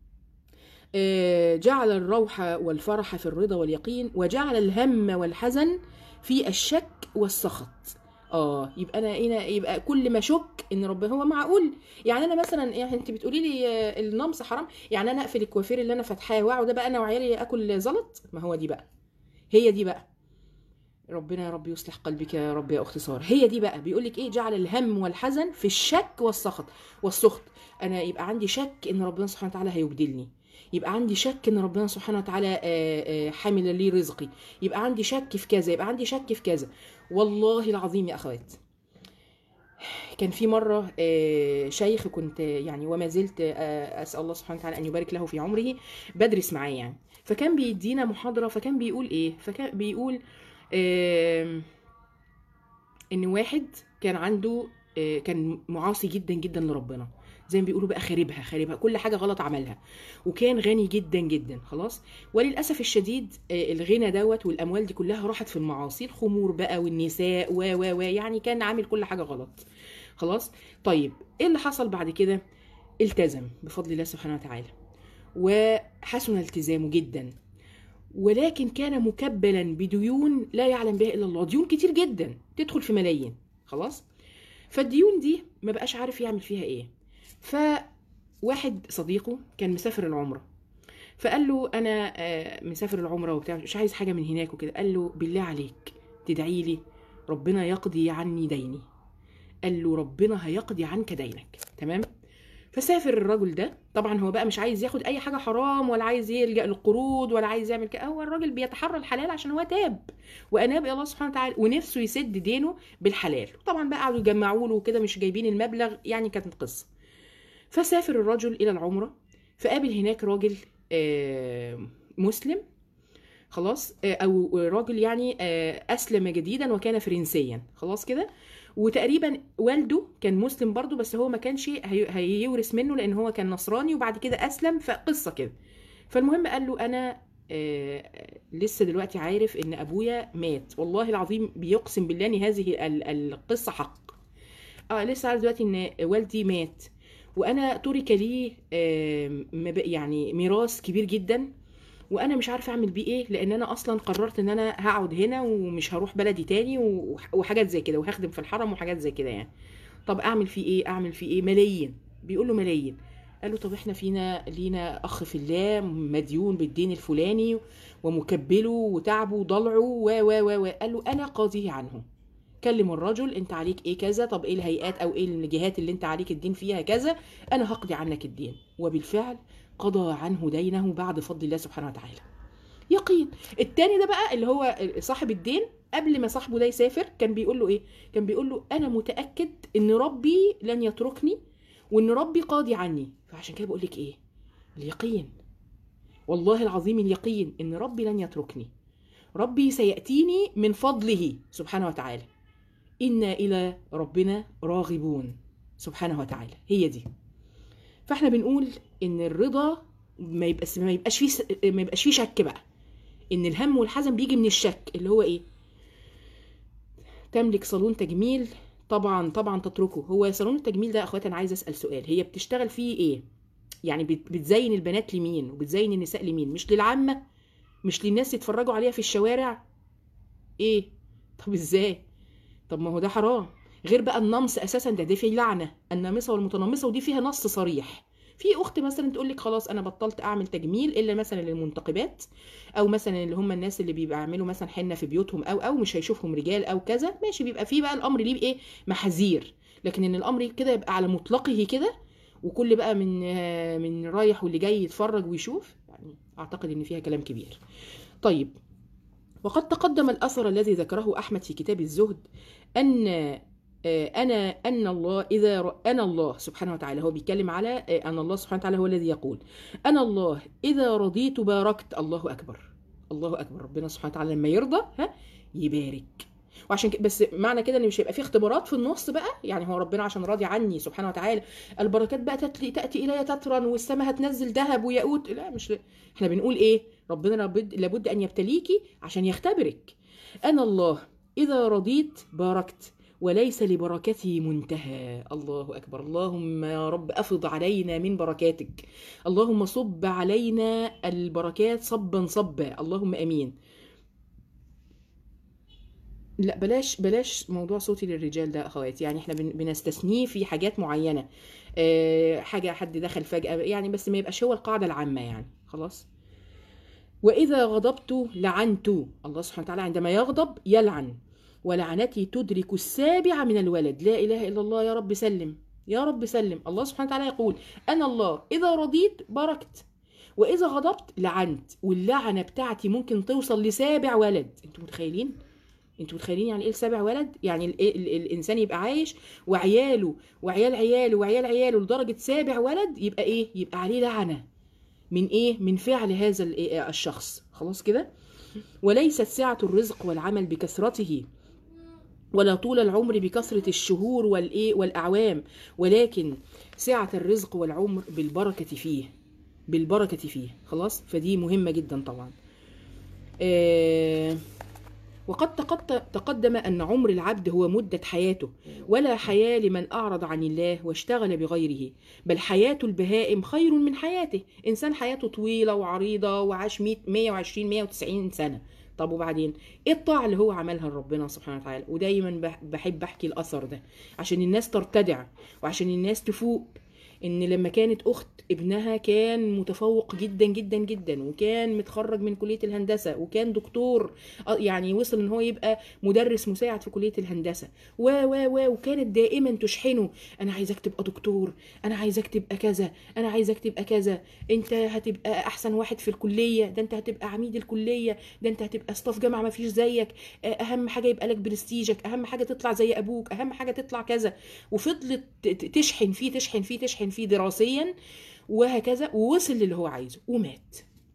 جعل الروح والفرح في الرضا واليقين وجعل الهم والحزن في الشك والسخط اه يبقى انا هنا يبقى كل ما شك ان ربنا هو معقول يعني انا مثلا يعني انت بتقولي لي النمص حرام يعني انا اقفل الكوافير اللي انا فاتحاه واقعد بقى انا وعيالي اكل زلط ما هو دي بقى هي دي بقى ربنا يا رب يصلح قلبك يا رب يا اخت ساره هي دي بقى بيقول لك ايه جعل الهم والحزن في الشك والسخط والسخط انا يبقى عندي شك ان ربنا سبحانه وتعالى هيبدلني يبقى عندي شك ان ربنا سبحانه وتعالى حامل لي رزقي يبقى عندي شك في كذا يبقى عندي شك في كذا والله العظيم يا اخوات كان في مرة شيخ كنت يعني وما زلت أسأل الله سبحانه وتعالى أن يبارك له في عمره بدرس معاه يعني فكان بيدينا محاضرة فكان بيقول إيه فكان بيقول إن واحد كان عنده كان معاصي جدا جدا لربنا زي ما بيقولوا بقى خاربها خاربها كل حاجه غلط عملها وكان غني جدا جدا خلاص وللاسف الشديد الغنى دوت والاموال دي كلها راحت في المعاصي الخمور بقى والنساء و و و يعني كان عامل كل حاجه غلط خلاص طيب ايه اللي حصل بعد كده التزم بفضل الله سبحانه وتعالى وحسن التزامه جدا ولكن كان مكبلا بديون لا يعلم بها الا الله ديون كتير جدا تدخل في ملايين خلاص فالديون دي ما بقاش عارف يعمل فيها ايه فواحد صديقه كان مسافر العمره فقال له انا مسافر العمره وبتاع مش عايز حاجه من هناك وكده قال له بالله عليك تدعي لي ربنا يقضي عني ديني قال له ربنا هيقضي عنك دينك تمام فسافر الرجل ده طبعا هو بقى مش عايز ياخد اي حاجه حرام ولا عايز يلجا للقروض ولا عايز يعمل كده هو الراجل بيتحرى الحلال عشان هو تاب واناب الى الله سبحانه وتعالى ونفسه يسد دينه بالحلال طبعا بقى قعدوا يجمعوا له كده مش جايبين المبلغ يعني كانت قصه فسافر الرجل الى العمره فقابل هناك راجل مسلم خلاص او راجل يعني اسلم جديدا وكان فرنسيا خلاص كده وتقريبا والده كان مسلم برضه بس هو ما كانش هيورث منه لان هو كان نصراني وبعد كده اسلم فقصه كده فالمهم قال له انا آه لسه دلوقتي عارف ان ابويا مات والله العظيم بيقسم بالله ان هذه القصه حق اه لسه عارف دلوقتي ان والدي مات وانا ترك لي آه يعني ميراث كبير جدا وانا مش عارفه اعمل بيه ايه لان انا اصلا قررت ان انا هقعد هنا ومش هروح بلدي تاني وحاجات زي كده وهخدم في الحرم وحاجات زي كده يعني طب اعمل فيه ايه اعمل فيه ايه ملايين بيقول له ملايين قال له طب احنا فينا لينا اخ في الله مديون بالدين الفلاني ومكبله وتعبه وضلعه و و و قال له انا قاضيه عنه كلم الرجل انت عليك ايه كذا طب ايه الهيئات او ايه الجهات اللي انت عليك الدين فيها كذا انا هقضي عنك الدين وبالفعل قضى عنه دينه بعد فضل الله سبحانه وتعالى يقين التاني ده بقى اللي هو صاحب الدين قبل ما صاحبه ده يسافر كان بيقول له ايه كان بيقول له انا متاكد ان ربي لن يتركني وان ربي قاضي عني فعشان كده بقول لك ايه اليقين والله العظيم اليقين ان ربي لن يتركني ربي سياتيني من فضله سبحانه وتعالى انا الى ربنا راغبون سبحانه وتعالى هي دي فاحنا بنقول ان الرضا ما يبقاش ما يبقاش فيه س- ما يبقاش فيه شك بقى ان الهم والحزن بيجي من الشك اللي هو ايه تملك صالون تجميل طبعا طبعا تتركه هو صالون التجميل ده يا اخواتي انا عايزه اسال سؤال هي بتشتغل فيه ايه يعني بت- بتزين البنات لمين وبتزين النساء لمين مش للعامه مش للناس يتفرجوا عليها في الشوارع ايه طب ازاي طب ما هو ده حرام غير بقى النمص اساسا ده دي فيه لعنه النامصه والمتنمصه ودي فيها نص صريح في اخت مثلا تقول لك خلاص انا بطلت اعمل تجميل الا مثلا للمنتقبات او مثلا اللي هم الناس اللي بيعملوا مثلا حنه في بيوتهم او او مش هيشوفهم رجال او كذا ماشي بيبقى في بقى الامر ليه بايه محاذير لكن ان الامر كده يبقى على مطلقه كده وكل بقى من آه، من رايح واللي جاي يتفرج ويشوف يعني اعتقد ان فيها كلام كبير طيب وقد تقدم الأثر الذي ذكره أحمد في كتاب الزهد أن آه، أنا أن الله إذا ر- أنا الله سبحانه وتعالى هو بيتكلم على آه، أن الله سبحانه وتعالى هو الذي يقول أنا الله إذا رضيت باركت الله أكبر الله أكبر ربنا سبحانه وتعالى لما يرضى ها يبارك وعشان كده بس معنى كده ان مش هيبقى في اختبارات في النص بقى يعني هو ربنا عشان راضي عني سبحانه وتعالى البركات بقى تتلي تاتي الي تترا والسماء هتنزل ذهب وياقوت لا مش احنا بنقول ايه ربنا لابد, لابد ان يبتليكي عشان يختبرك انا الله اذا رضيت باركت وليس لبركته منتهى الله اكبر اللهم يا رب افض علينا من بركاتك اللهم صب علينا البركات صبا صبا اللهم امين لا بلاش بلاش موضوع صوتي للرجال ده اخواتي يعني احنا بن- بنستثنيه في حاجات معينه آه، حاجه حد دخل فجاه يعني بس ما يبقاش هو القاعده العامه يعني خلاص واذا غضبت لعنت الله سبحانه وتعالى عندما يغضب يلعن ولعنتي تدرك السابع من الولد لا اله الا الله يا رب سلم يا رب سلم الله سبحانه وتعالى يقول انا الله اذا رضيت باركت واذا غضبت لعنت واللعنه بتاعتي ممكن توصل لسابع ولد انتوا متخيلين انتوا متخيلين يعني ايه السابع ولد يعني ال ال ال الانسان يبقى عايش وعياله وعيال عياله وعيال عياله لدرجه سابع ولد يبقى ايه يبقى عليه لعنه من ايه من فعل هذا ال- إيه الشخص خلاص كده وليست سعه الرزق والعمل بكثرته ولا طول العمر بكثرة الشهور والإيه والأعوام ولكن سعة الرزق والعمر بالبركة فيه بالبركة فيه خلاص فدي مهمة جدا طبعا آه وقد تقد- تقدم أن عمر العبد هو مدة حياته ولا حياة لمن أعرض عن الله واشتغل بغيره بل حياة البهائم خير من حياته إنسان حياته طويلة وعريضة وعاش 100 120 190 سنة طب وبعدين ايه الطاعة اللي هو عملها لربنا سبحانه وتعالى ودايما بح- بحب احكي الاثر ده عشان الناس ترتدع وعشان الناس تفوق ان لما كانت اخت ابنها كان متفوق جدا جدا جدا وكان متخرج من كلية الهندسة وكان دكتور آه، يعني وصل ان هو يبقى مدرس مساعد في كلية الهندسة و و و وكانت دائما تشحنه انا عايزك تبقى دكتور انا عايزك تبقى كذا انا عايزك تبقى كذا انت هتبقى احسن واحد في الكلية ده انت هتبقى عميد الكلية ده انت هتبقى ستاف جامعة ما فيش زيك آه، اهم حاجة يبقى لك برستيجك اهم حاجة تطلع زي ابوك اهم حاجة تطلع كذا وفضلت ت- ت- تشحن فيه تشحن فيه تشحن فيه دراسيا وهكذا ووصل للي هو عايزه ومات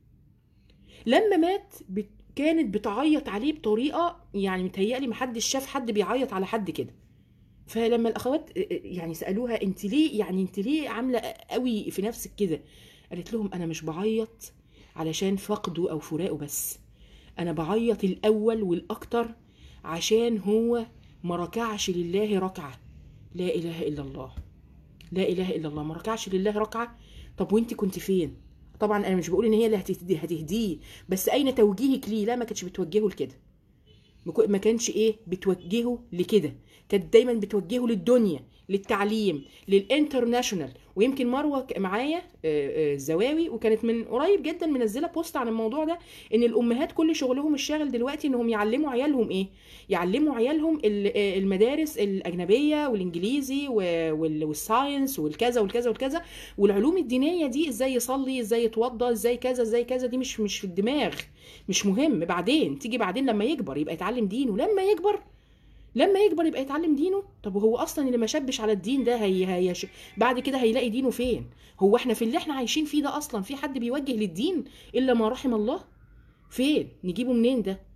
لما مات بت- كانت بتعيط عليه بطريقه يعني متهيألي محدش شاف حد بيعيط على حد كده فلما الاخوات يعني سالوها انت ليه يعني انت ليه عامله قوي في نفسك كده قالت لهم انا مش بعيط علشان فقده او فراقه بس انا بعيط الاول والاكتر عشان هو ما ركعش لله ركعه لا اله الا الله لا اله الا الله ما ركعش لله ركعه طب وانت كنت فين طبعا انا مش بقول ان هي اللي هتهدي هتهديه بس اين توجيهك ليه لا ما كانتش بتوجهه لكده ما كو- ما كانش ايه بتوجهه لكده كانت دايما بتوجهه للدنيا للتعليم للانترناشونال ويمكن مروه ك- معايا آه، آه، الزواوي وكانت من قريب جدا منزله بوست عن الموضوع ده ان الامهات كل شغلهم الشاغل دلوقتي انهم يعلموا عيالهم ايه يعلموا عيالهم ال- آه، المدارس الاجنبيه والانجليزي و- وال- والساينس والكذا والكذا والكذا والعلوم الدينيه دي ازاي يصلي ازاي يتوضى ازاي كذا ازاي كذا دي مش مش في الدماغ مش مهم بعدين تيجي بعدين لما يكبر يبقى يتعلم دينه لما يكبر لما يكبر يبقى يتعلم دينه طب وهو اصلا اللي ما شبش على الدين ده هي هي ش... بعد كده هيلاقي دينه فين هو احنا في اللي احنا عايشين فيه ده اصلا في حد بيوجه للدين الا ما رحم الله فين نجيبه منين ده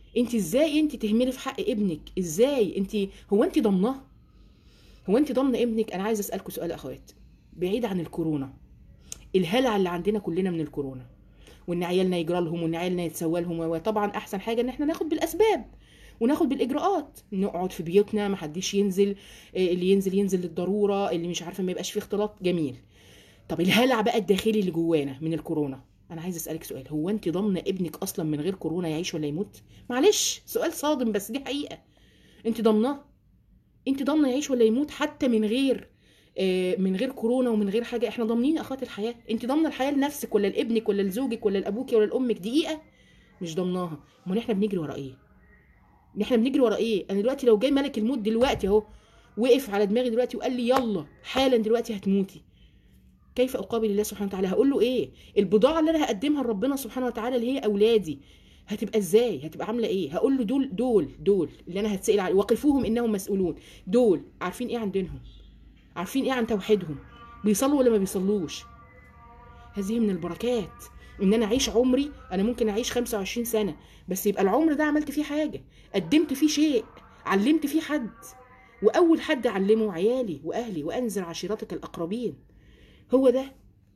انت ازاي انت تهملي في حق ابنك ازاي انت هو انت ضامناه هو انت ضامنه ابنك انا عايز اسالكم سؤال يا اخوات بعيد عن الكورونا الهلع اللي عندنا كلنا من الكورونا وان عيالنا يجرى لهم وان عيالنا يتسوى لهم وطبعا احسن حاجه ان احنا ناخد بالاسباب وناخد بالاجراءات نقعد في بيوتنا ما حدش ينزل إيه اللي ينزل ينزل للضروره اللي مش عارفه ما يبقاش فيه اختلاط جميل طب الهلع بقى الداخلي اللي جوانا من الكورونا انا عايز اسالك سؤال هو انت ضامنه ابنك اصلا من غير كورونا يعيش ولا يموت معلش سؤال صادم بس دي حقيقه انت ضامناه انت ضامنه يعيش ولا يموت حتى من غير آه، من غير كورونا ومن غير حاجه احنا ضامنين اخوات الحياه انت ضامنه الحياه لنفسك ولا لابنك ولا لزوجك ولا لابوك ولا لامك دقيقه مش ضامناها امال احنا بنجري ورا ايه احنا بنجري ورا ايه انا دلوقتي لو جاي ملك الموت دلوقتي اهو وقف على دماغي دلوقتي وقال لي يلا حالا دلوقتي هتموتي كيف اقابل الله سبحانه وتعالى هقول له ايه البضاعه اللي انا هقدمها لربنا سبحانه وتعالى اللي هي اولادي هتبقى ازاي هتبقى عامله ايه هقول له دول دول دول اللي انا هتسال عليه وقفوهم انهم مسؤولون دول عارفين ايه عن دينهم عارفين ايه عن توحيدهم بيصلوا ولا ما بيصلوش هذه من البركات ان انا اعيش عمري انا ممكن اعيش 25 سنه بس يبقى العمر ده عملت فيه حاجه قدمت فيه شيء علمت فيه حد واول حد علمه عيالي واهلي وانذر عشيرتك الاقربين هو ده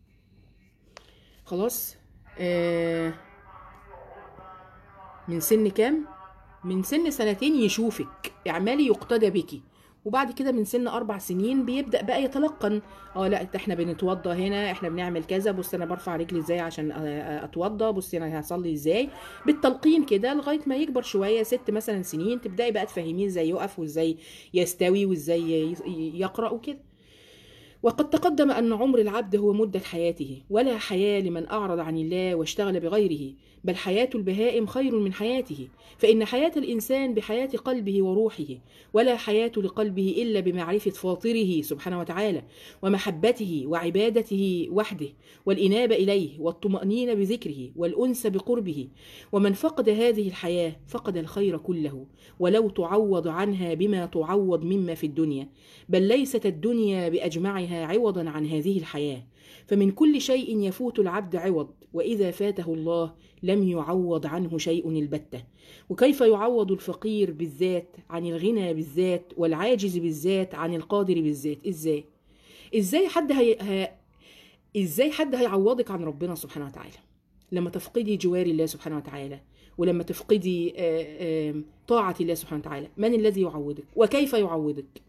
خلاص آه من سن كام من سن سنتين يشوفك اعمالي يقتدى بك وبعد كده من سن اربع سنين بيبدا بقى يتلقن اه لا ده احنا بنتوضى هنا احنا بنعمل كذا بص انا برفع رجلي ازاي عشان اتوضى بص انا هصلي ازاي بالتلقين كده لغايه ما يكبر شويه ست مثلا سنين تبداي بقى تفهميه ازاي يقف وازاي يستوي وازاي يقرا وكده وقد تقدم أن عمر العبد هو مدة حياته ولا حياة لمن أعرض عن الله واشتغل بغيره بل حياة البهائم خير من حياته فإن حياة الإنسان بحياة قلبه وروحه ولا حياة لقلبه إلا بمعرفة فاطره سبحانه وتعالى ومحبته وعبادته وحده والإنابة إليه والطمأنينة بذكره والأنس بقربه ومن فقد هذه الحياة فقد الخير كله ولو تعوض عنها بما تعوض مما في الدنيا بل ليست الدنيا بأجمعها عوضا عن هذه الحياة فمن كل شيء يفوت العبد عوض وإذا فاته الله لم يعوض عنه شيء البتة وكيف يعوض الفقير بالذات عن الغنى بالذات والعاجز بالذات عن القادر بالذات ازاي ازاي حد هي... ه... ازاي حد هيعوضك عن ربنا سبحانه وتعالى لما تفقدي جوار الله سبحانه وتعالى ولما تفقدي طاعة الله سبحانه وتعالى من الذي يعوضك وكيف يعوضك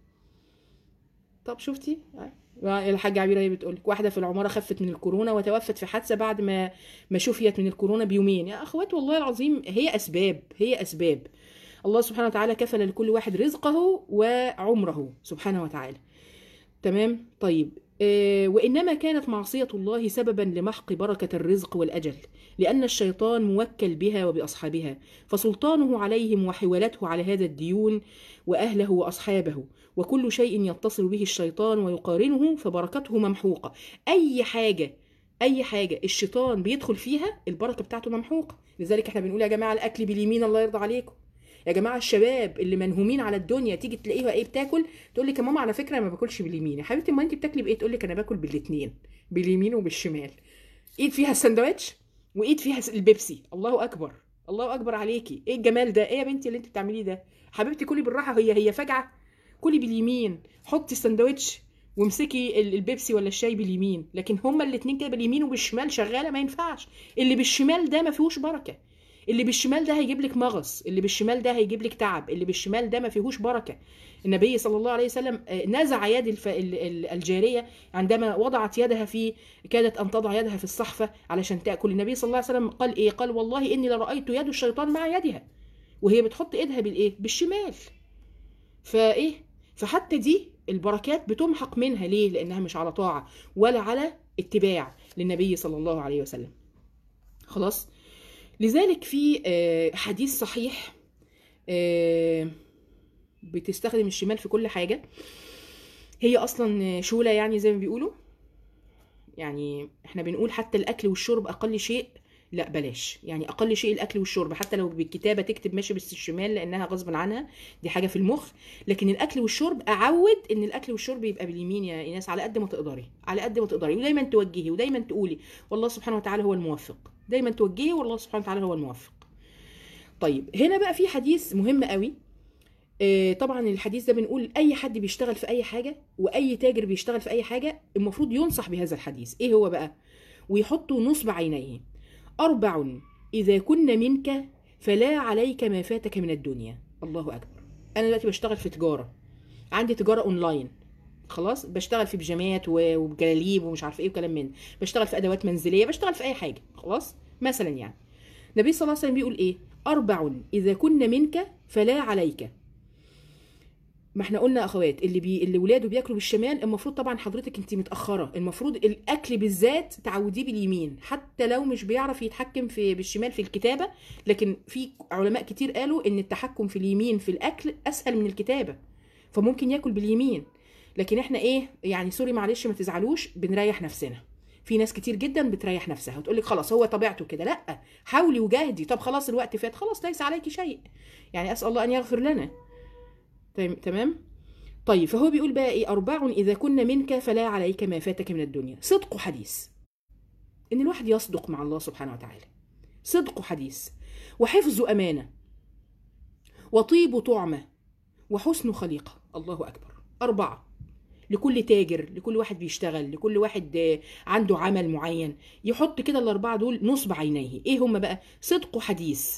طب شفتي الحاجة عبيرة هي بتقول لك واحدة في العمارة خفت من الكورونا وتوفت في حادثة بعد ما ما شفيت من الكورونا بيومين يا أخوات والله العظيم هي أسباب هي أسباب الله سبحانه وتعالى كفل لكل واحد رزقه وعمره سبحانه وتعالى تمام طيب وإنما كانت معصية الله سببا لمحق بركة الرزق والأجل لأن الشيطان موكل بها وبأصحابها فسلطانه عليهم وحولته على هذا الديون وأهله وأصحابه وكل شيء يتصل به الشيطان ويقارنه فبركته ممحوقة أي حاجة أي حاجة الشيطان بيدخل فيها البركة بتاعته ممحوقة لذلك احنا بنقول يا جماعة الأكل باليمين الله يرضى عليكم يا جماعه الشباب اللي منهومين على الدنيا تيجي تلاقيها ايه بتاكل تقول لك يا ماما على فكره انا ما باكلش باليمين يا حبيبتي ما انت بتاكلي بايه تقول لك انا باكل بالاثنين باليمين وبالشمال ايد فيها الساندوتش وايد فيها البيبسي الله اكبر الله اكبر عليكي ايه الجمال ده ايه يا بنتي اللي انت بتعمليه ده حبيبتي كلي بالراحه هي هي فجعه كلي باليمين حطي الساندوتش وامسكي البيبسي ولا الشاي باليمين لكن هما الاثنين كده باليمين وبالشمال شغاله ما ينفعش اللي بالشمال ده ما فيهوش بركه اللي بالشمال ده هيجيب لك مغص اللي بالشمال ده هيجيب لك تعب اللي بالشمال ده ما فيهوش بركه النبي صلى الله عليه وسلم نزع يد الف... الجاريه عندما وضعت يدها في كادت ان تضع يدها في الصحفه علشان تاكل النبي صلى الله عليه وسلم قال ايه قال والله اني لرايت يد الشيطان مع يدها وهي بتحط ايدها بالايه بالشمال فايه فحتى دي البركات بتمحق منها ليه لانها مش على طاعه ولا على اتباع للنبي صلى الله عليه وسلم خلاص لذلك في حديث صحيح بتستخدم الشمال في كل حاجة هي أصلا شولة يعني زي ما بيقولوا يعني احنا بنقول حتى الأكل والشرب أقل شيء لا بلاش يعني أقل شيء الأكل والشرب حتى لو بالكتابة تكتب ماشي بس الشمال لأنها غصب عنها دي حاجة في المخ لكن الأكل والشرب أعود إن الأكل والشرب يبقى باليمين يا إيناس على قد ما تقدري على قد ما تقدري ودايما توجهي ودايما تقولي والله سبحانه وتعالى هو الموفق دايما توجهي والله سبحانه وتعالى هو الموفق طيب هنا بقى في حديث مهم قوي آه، طبعا الحديث ده بنقول اي حد بيشتغل في اي حاجه واي تاجر بيشتغل في اي حاجه المفروض ينصح بهذا الحديث ايه هو بقى ويحطوا نصب عينيه اربع اذا كن منك فلا عليك ما فاتك من الدنيا الله اكبر انا دلوقتي بشتغل في تجاره عندي تجاره اونلاين خلاص بشتغل في بيجامات و- وجلاليب ومش عارف ايه وكلام من ده. بشتغل في ادوات منزليه بشتغل في اي حاجه خلاص مثلا يعني النبي صلى الله عليه وسلم بيقول ايه اربع اذا كن منك فلا عليك ما احنا قلنا يا اخوات اللي بي... اللي ولاده بياكلوا بالشمال المفروض طبعا حضرتك انت متاخره المفروض الاكل بالذات تعوديه باليمين حتى لو مش بيعرف يتحكم في بالشمال في الكتابه لكن في علماء كتير قالوا ان التحكم في اليمين في الاكل اسهل من الكتابه فممكن ياكل باليمين لكن احنا ايه يعني سوري معلش ما تزعلوش بنريح نفسنا في ناس كتير جدا بتريح نفسها وتقول لك خلاص هو طبيعته كده لا حاولي وجاهدي طب خلاص الوقت فات خلاص ليس عليك شيء يعني اسال الله ان يغفر لنا تم- تمام طيب فهو بيقول بقى ايه اربع اذا كن منك فلا عليك ما فاتك من الدنيا صدق حديث ان الواحد يصدق مع الله سبحانه وتعالى صدق حديث وحفظ امانه وطيب طعمه وحسن خليقه الله اكبر اربعه لكل تاجر لكل واحد بيشتغل لكل واحد آه، عنده عمل معين يحط كده الاربعه دول نصب عينيه ايه هم بقى صدق حديث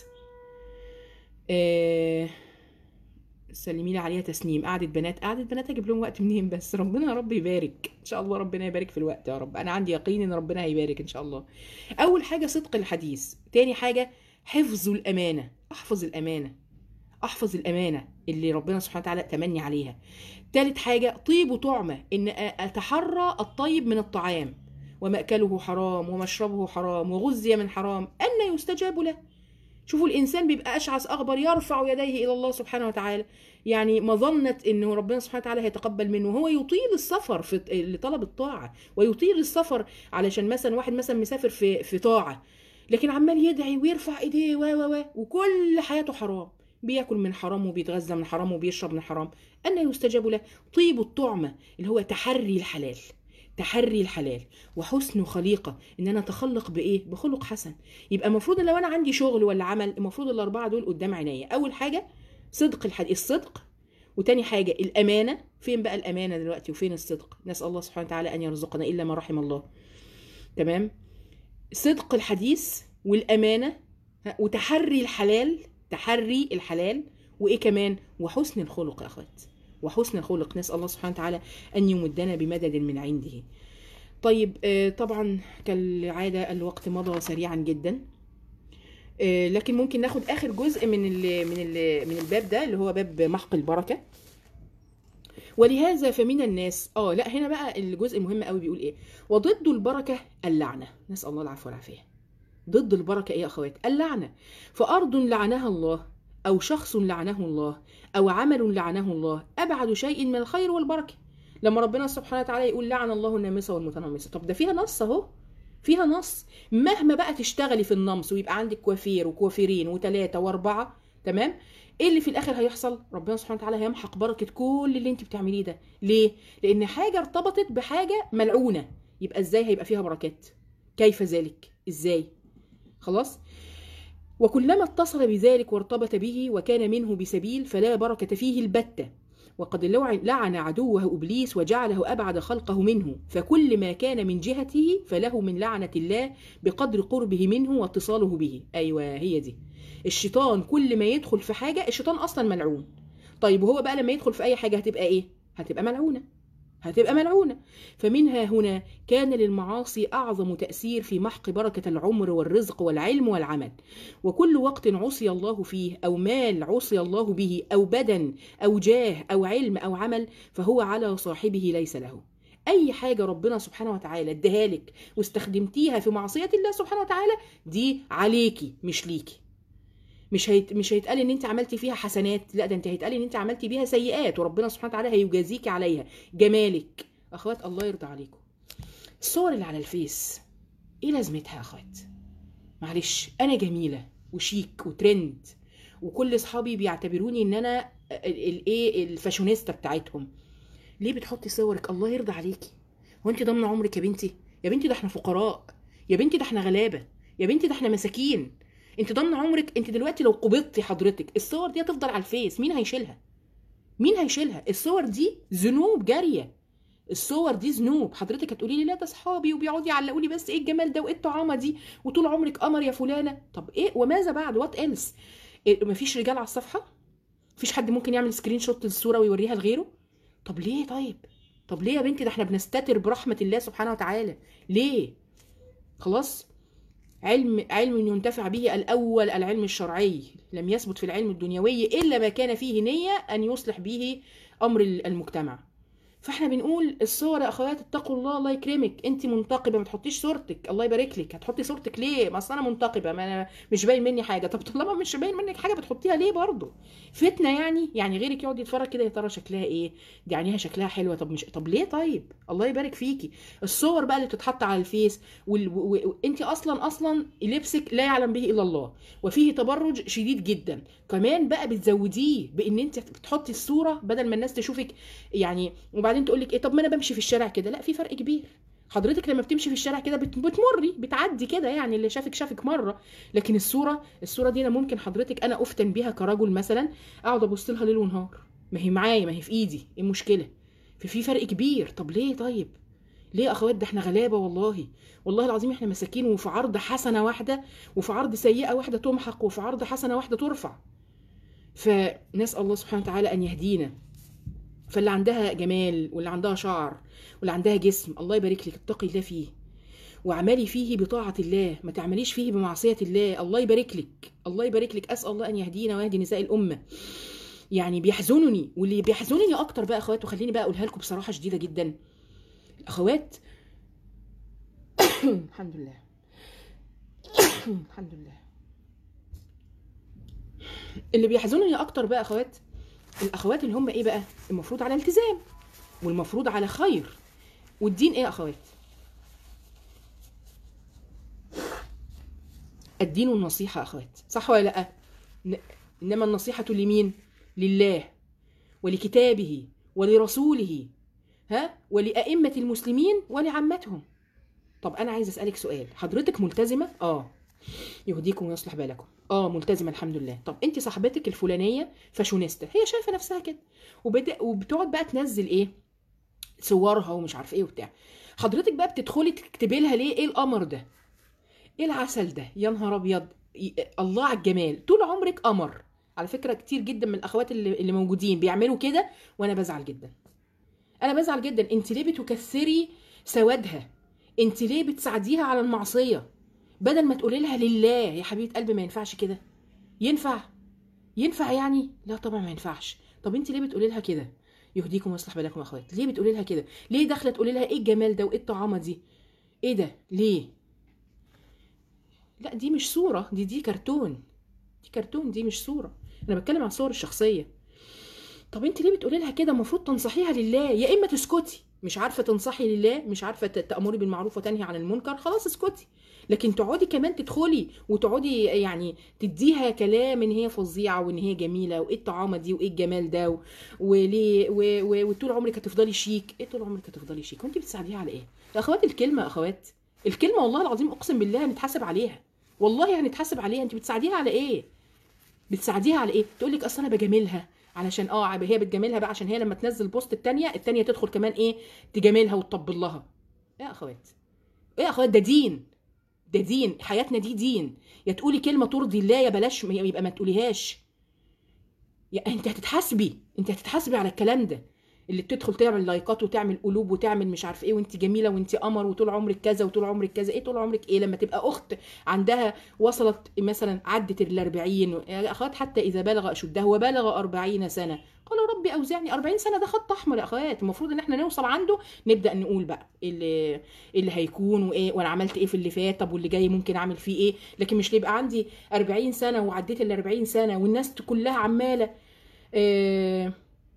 آه سلمي لي عليها تسنيم قعدة بنات قعدة بنات اجيب لهم وقت منين بس ربنا يا رب يبارك ان شاء الله ربنا يبارك في الوقت يا رب انا عندي يقين ان ربنا هيبارك ان شاء الله اول حاجة صدق الحديث تاني حاجة حفظ الامانة احفظ الامانة احفظ الامانة اللي ربنا سبحانه وتعالى تمني عليها تالت حاجة طيب وطعمة ان أ- اتحرى الطيب من الطعام ومأكله حرام ومشربه حرام وغذي من حرام أن يستجاب له شوفوا الانسان بيبقى اشعث اغبر يرفع يديه الى الله سبحانه وتعالى يعني مظنه انه ربنا سبحانه وتعالى هيتقبل منه وهو يطيل السفر في لطلب الطاعه ويطيل السفر علشان مثلا واحد مثلا مسافر في في طاعه لكن عمال يدعي ويرفع ايديه و و و وكل حياته حرام بياكل من حرام وبيتغذى من حرام وبيشرب من حرام أن يستجاب له طيب الطعمة اللي هو تحري الحلال تحري الحلال وحسن خليقه ان انا اتخلق بايه بخلق حسن يبقى المفروض لو انا عندي شغل ولا عمل المفروض الاربعه دول قدام عينيا اول حاجه صدق الحديث الصدق وتاني حاجه الامانه فين بقى الامانه دلوقتي وفين الصدق نسال الله سبحانه وتعالى ان يرزقنا الا ما رحم الله تمام صدق الحديث والامانه ها، وتحري الحلال تحري الحلال وايه كمان وحسن الخلق يا اخوات وحسن الخلق نسال الله سبحانه وتعالى ان يمدنا بمدد من عنده طيب آه، طبعا كالعاده الوقت مضى سريعا جدا آه، لكن ممكن ناخد اخر جزء من ال من ال من الباب ده اللي هو باب محق البركه ولهذا فمن الناس اه لا هنا بقى الجزء المهم قوي بيقول ايه وضد البركه اللعنه نسال الله العفو والعافيه ضد البركه ايه يا اخوات اللعنه فارض لعنها الله او شخص لعنه الله او عمل لعنه الله ابعد شيء من الخير والبركه لما ربنا سبحانه وتعالى يقول لعن الله النامصه والمتنمصه طب ده فيها نص اهو فيها نص مهما بقى تشتغلي في النمص ويبقى عندك كوافير وكوافيرين وثلاثه واربعه تمام ايه اللي في الاخر هيحصل ربنا سبحانه وتعالى هيمحق بركه كل اللي انت بتعمليه ده ليه لان حاجه ارتبطت بحاجه ملعونه يبقى ازاي هيبقى فيها بركات كيف ذلك ازاي خلاص وكلما اتصل بذلك وارتبط به وكان منه بسبيل فلا بركة فيه البتة وقد لوع- لعن عدوه إبليس وجعله أبعد خلقه منه فكل ما كان من جهته فله من لعنة الله بقدر قربه منه واتصاله به أيوة هي دي الشيطان كل ما يدخل في حاجة الشيطان أصلا ملعون طيب وهو بقى لما يدخل في أي حاجة هتبقى إيه؟ هتبقى ملعونة هتبقى ملعونة فمنها هنا كان للمعاصي أعظم تأثير في محق بركة العمر والرزق والعلم والعمل وكل وقت عصي الله فيه أو مال عصي الله به أو بدن أو جاه أو علم أو عمل فهو على صاحبه ليس له أي حاجة ربنا سبحانه وتعالى اداها لك واستخدمتيها في معصية الله سبحانه وتعالى دي عليكي مش ليكي مش هيت... مش هيتقال ان انت عملتي فيها حسنات لا ده انت هيتقال ان انت عملتي بيها سيئات وربنا سبحانه وتعالى هيجازيكي عليها جمالك اخوات الله يرضى عليكم الصور اللي على الفيس ايه لازمتها يا اخوات معلش انا جميله وشيك وترند وكل اصحابي بيعتبروني ان انا الايه الفاشونيستا بتاعتهم ليه بتحطي صورك الله يرضى عليكي هو انت ضامنه عمرك يا بنتي يا بنتي ده احنا فقراء يا بنتي ده احنا غلابه يا بنتي ده احنا مساكين انت ضامنه عمرك انت دلوقتي لو قبضتي حضرتك الصور دي هتفضل على الفيس مين هيشيلها مين هيشيلها الصور دي ذنوب جاريه الصور دي ذنوب حضرتك هتقولي لي لا ده اصحابي وبيقعدوا يعلقوا لي بس ايه الجمال ده وايه الطعامه دي وطول عمرك قمر يا فلانه طب ايه وماذا بعد وات ايلس إيه مفيش رجال على الصفحه مفيش حد ممكن يعمل سكرين شوت للصوره ويوريها لغيره طب ليه طيب طب ليه يا بنتي ده احنا بنستتر برحمه الله سبحانه وتعالى ليه خلاص علم علم ينتفع به الاول العلم الشرعي لم يثبت في العلم الدنيوي الا ما كان فيه نيه ان يصلح به امر المجتمع فاحنا بنقول الصور يا اخوات اتقوا الله الله يكرمك انت منتقبه ما تحطيش صورتك الله يبارك لك هتحطي صورتك ليه ما اصل انا منتقبه ما انا مش باين مني حاجه طب طالما مش باين منك حاجه بتحطيها ليه برضه فتنه يعني يعني غيرك يقعد يتفرج كده يا ترى شكلها ايه دي عينيها شكلها حلوه طب مش طب ليه طيب الله يبارك فيكي الصور بقى اللي بتتحط على الفيس وال... و... و... انت اصلا اصلا لبسك لا يعلم به الا الله وفيه تبرج شديد جدا كمان بقى بتزوديه بان انت بتحطي الصوره بدل ما الناس تشوفك يعني وبعدين تقول لك ايه طب ما انا بمشي في الشارع كده لا في فرق كبير حضرتك لما بتمشي في الشارع كده بت- بتمري بتعدي كده يعني اللي شافك شافك مره لكن الصوره الصوره دي انا ممكن حضرتك انا افتن بيها كرجل مثلا اقعد ابص لها ليل ونهار ما هي معايا ما هي في ايدي ايه المشكله في في فرق كبير طب ليه طيب ليه يا اخوات ده احنا غلابه والله والله العظيم احنا مساكين وفي عرض حسنه واحده وفي عرض سيئه واحده تمحق وفي عرض حسنه واحده ترفع فنسال الله سبحانه وتعالى ان يهدينا فاللي عندها جمال واللي عندها شعر واللي عندها جسم الله يبارك لك اتقي الله فيه واعملي فيه بطاعة الله ما تعمليش فيه بمعصية الله الله يبارك لك الله يبارك لك أسأل الله أن يهدينا ويهدي نساء الأمة يعني بيحزنني واللي بيحزنني أكتر بقى أخوات وخليني بقى أقولها لكم بصراحة شديدة جدا الأخوات الحمد لله الحمد لله اللي بيحزنني أكتر بقى أخوات الأخوات اللي هم إيه بقى المفروض على التزام والمفروض على خير والدين إيه يا أخوات الدين النصيحة يا أخوات صح ولا لأ ن- إنما النصيحة لمين لله ولكتابه ولرسوله ها ولأئمة المسلمين ولعامتهم طب أنا عايز أسألك سؤال حضرتك ملتزمة آه يهديكم ويصلح بالكم اه ملتزمه الحمد لله طب انت صاحبتك الفلانيه فاشونيستا هي شايفه نفسها كده وبدا وبتقعد بقى تنزل ايه صورها ومش عارف ايه وبتاع حضرتك بقى بتدخلي تكتبي لها ليه ايه القمر ده ايه العسل ده يا نهار ابيض ي- الله على الجمال طول عمرك قمر على فكره كتير جدا من الاخوات اللي, اللي موجودين بيعملوا كده وانا بزعل جدا انا بزعل جدا انت ليه بتكثري سوادها انت ليه بتساعديها على المعصيه بدل ما تقولي لها لله يا حبيبه قلبي ما ينفعش كده ينفع ينفع يعني لا طبعا ما ينفعش طب انت ليه بتقولي لها كده يهديكم ويصلح بالكم يا اخوات ليه بتقولي لها كده ليه داخله تقولي لها ايه الجمال ده وايه الطعامه دي ايه ده ليه لا دي مش صوره دي دي كرتون دي كرتون دي مش صوره انا بتكلم عن الصور الشخصيه طب انت ليه بتقولي لها كده المفروض تنصحيها لله يا اما تسكتي مش عارفه تنصحي لله مش عارفه ت- تامري بالمعروف وتنهي عن المنكر خلاص اسكتي لكن تقعدي كمان تدخلي وتقعدي يعني تديها كلام ان هي فظيعه وان هي جميله وايه الطعامه دي وايه الجمال ده و- وليه و- و- وطول عمرك هتفضلي شيك ايه طول عمرك هتفضلي شيك وانت بتساعديها على ايه يا اخوات الكلمه يا اخوات الكلمه والله العظيم اقسم بالله هنتحاسب عليها والله هنتحاسب عليها انت بتساعديها على ايه بتساعديها على ايه تقول لك اصل انا بجاملها علشان اه هي بتجاملها بقى عشان هي لما تنزل بوست التانية التانية تدخل كمان ايه تجاملها وتطبل لها ايه يا اخوات ايه يا اخوات ده دين ده دين حياتنا دي دين يا تقولي كلمه ترضي الله يا بلاش يبقى ما تقوليهاش يا انت هتتحاسبي انت هتتحاسبي على الكلام ده اللي بتدخل تعمل لايكات وتعمل قلوب وتعمل مش عارف ايه وانت جميله وانت قمر وطول عمرك كذا وطول عمرك كذا ايه طول عمرك ايه لما تبقى اخت عندها وصلت مثلا عدت ال 40 يا اخوات حتى اذا بلغ اشده وبلغ 40 سنه قال ربي اوزعني 40 سنه ده خط احمر يا اخوات المفروض ان احنا نوصل عنده نبدا نقول بقى إيه اللي إيه اللي هيكون وايه وانا عملت ايه في اللي فات طب واللي جاي ممكن اعمل فيه ايه لكن مش يبقى عندي 40 سنه وعديت ال 40 سنه والناس كلها عماله آه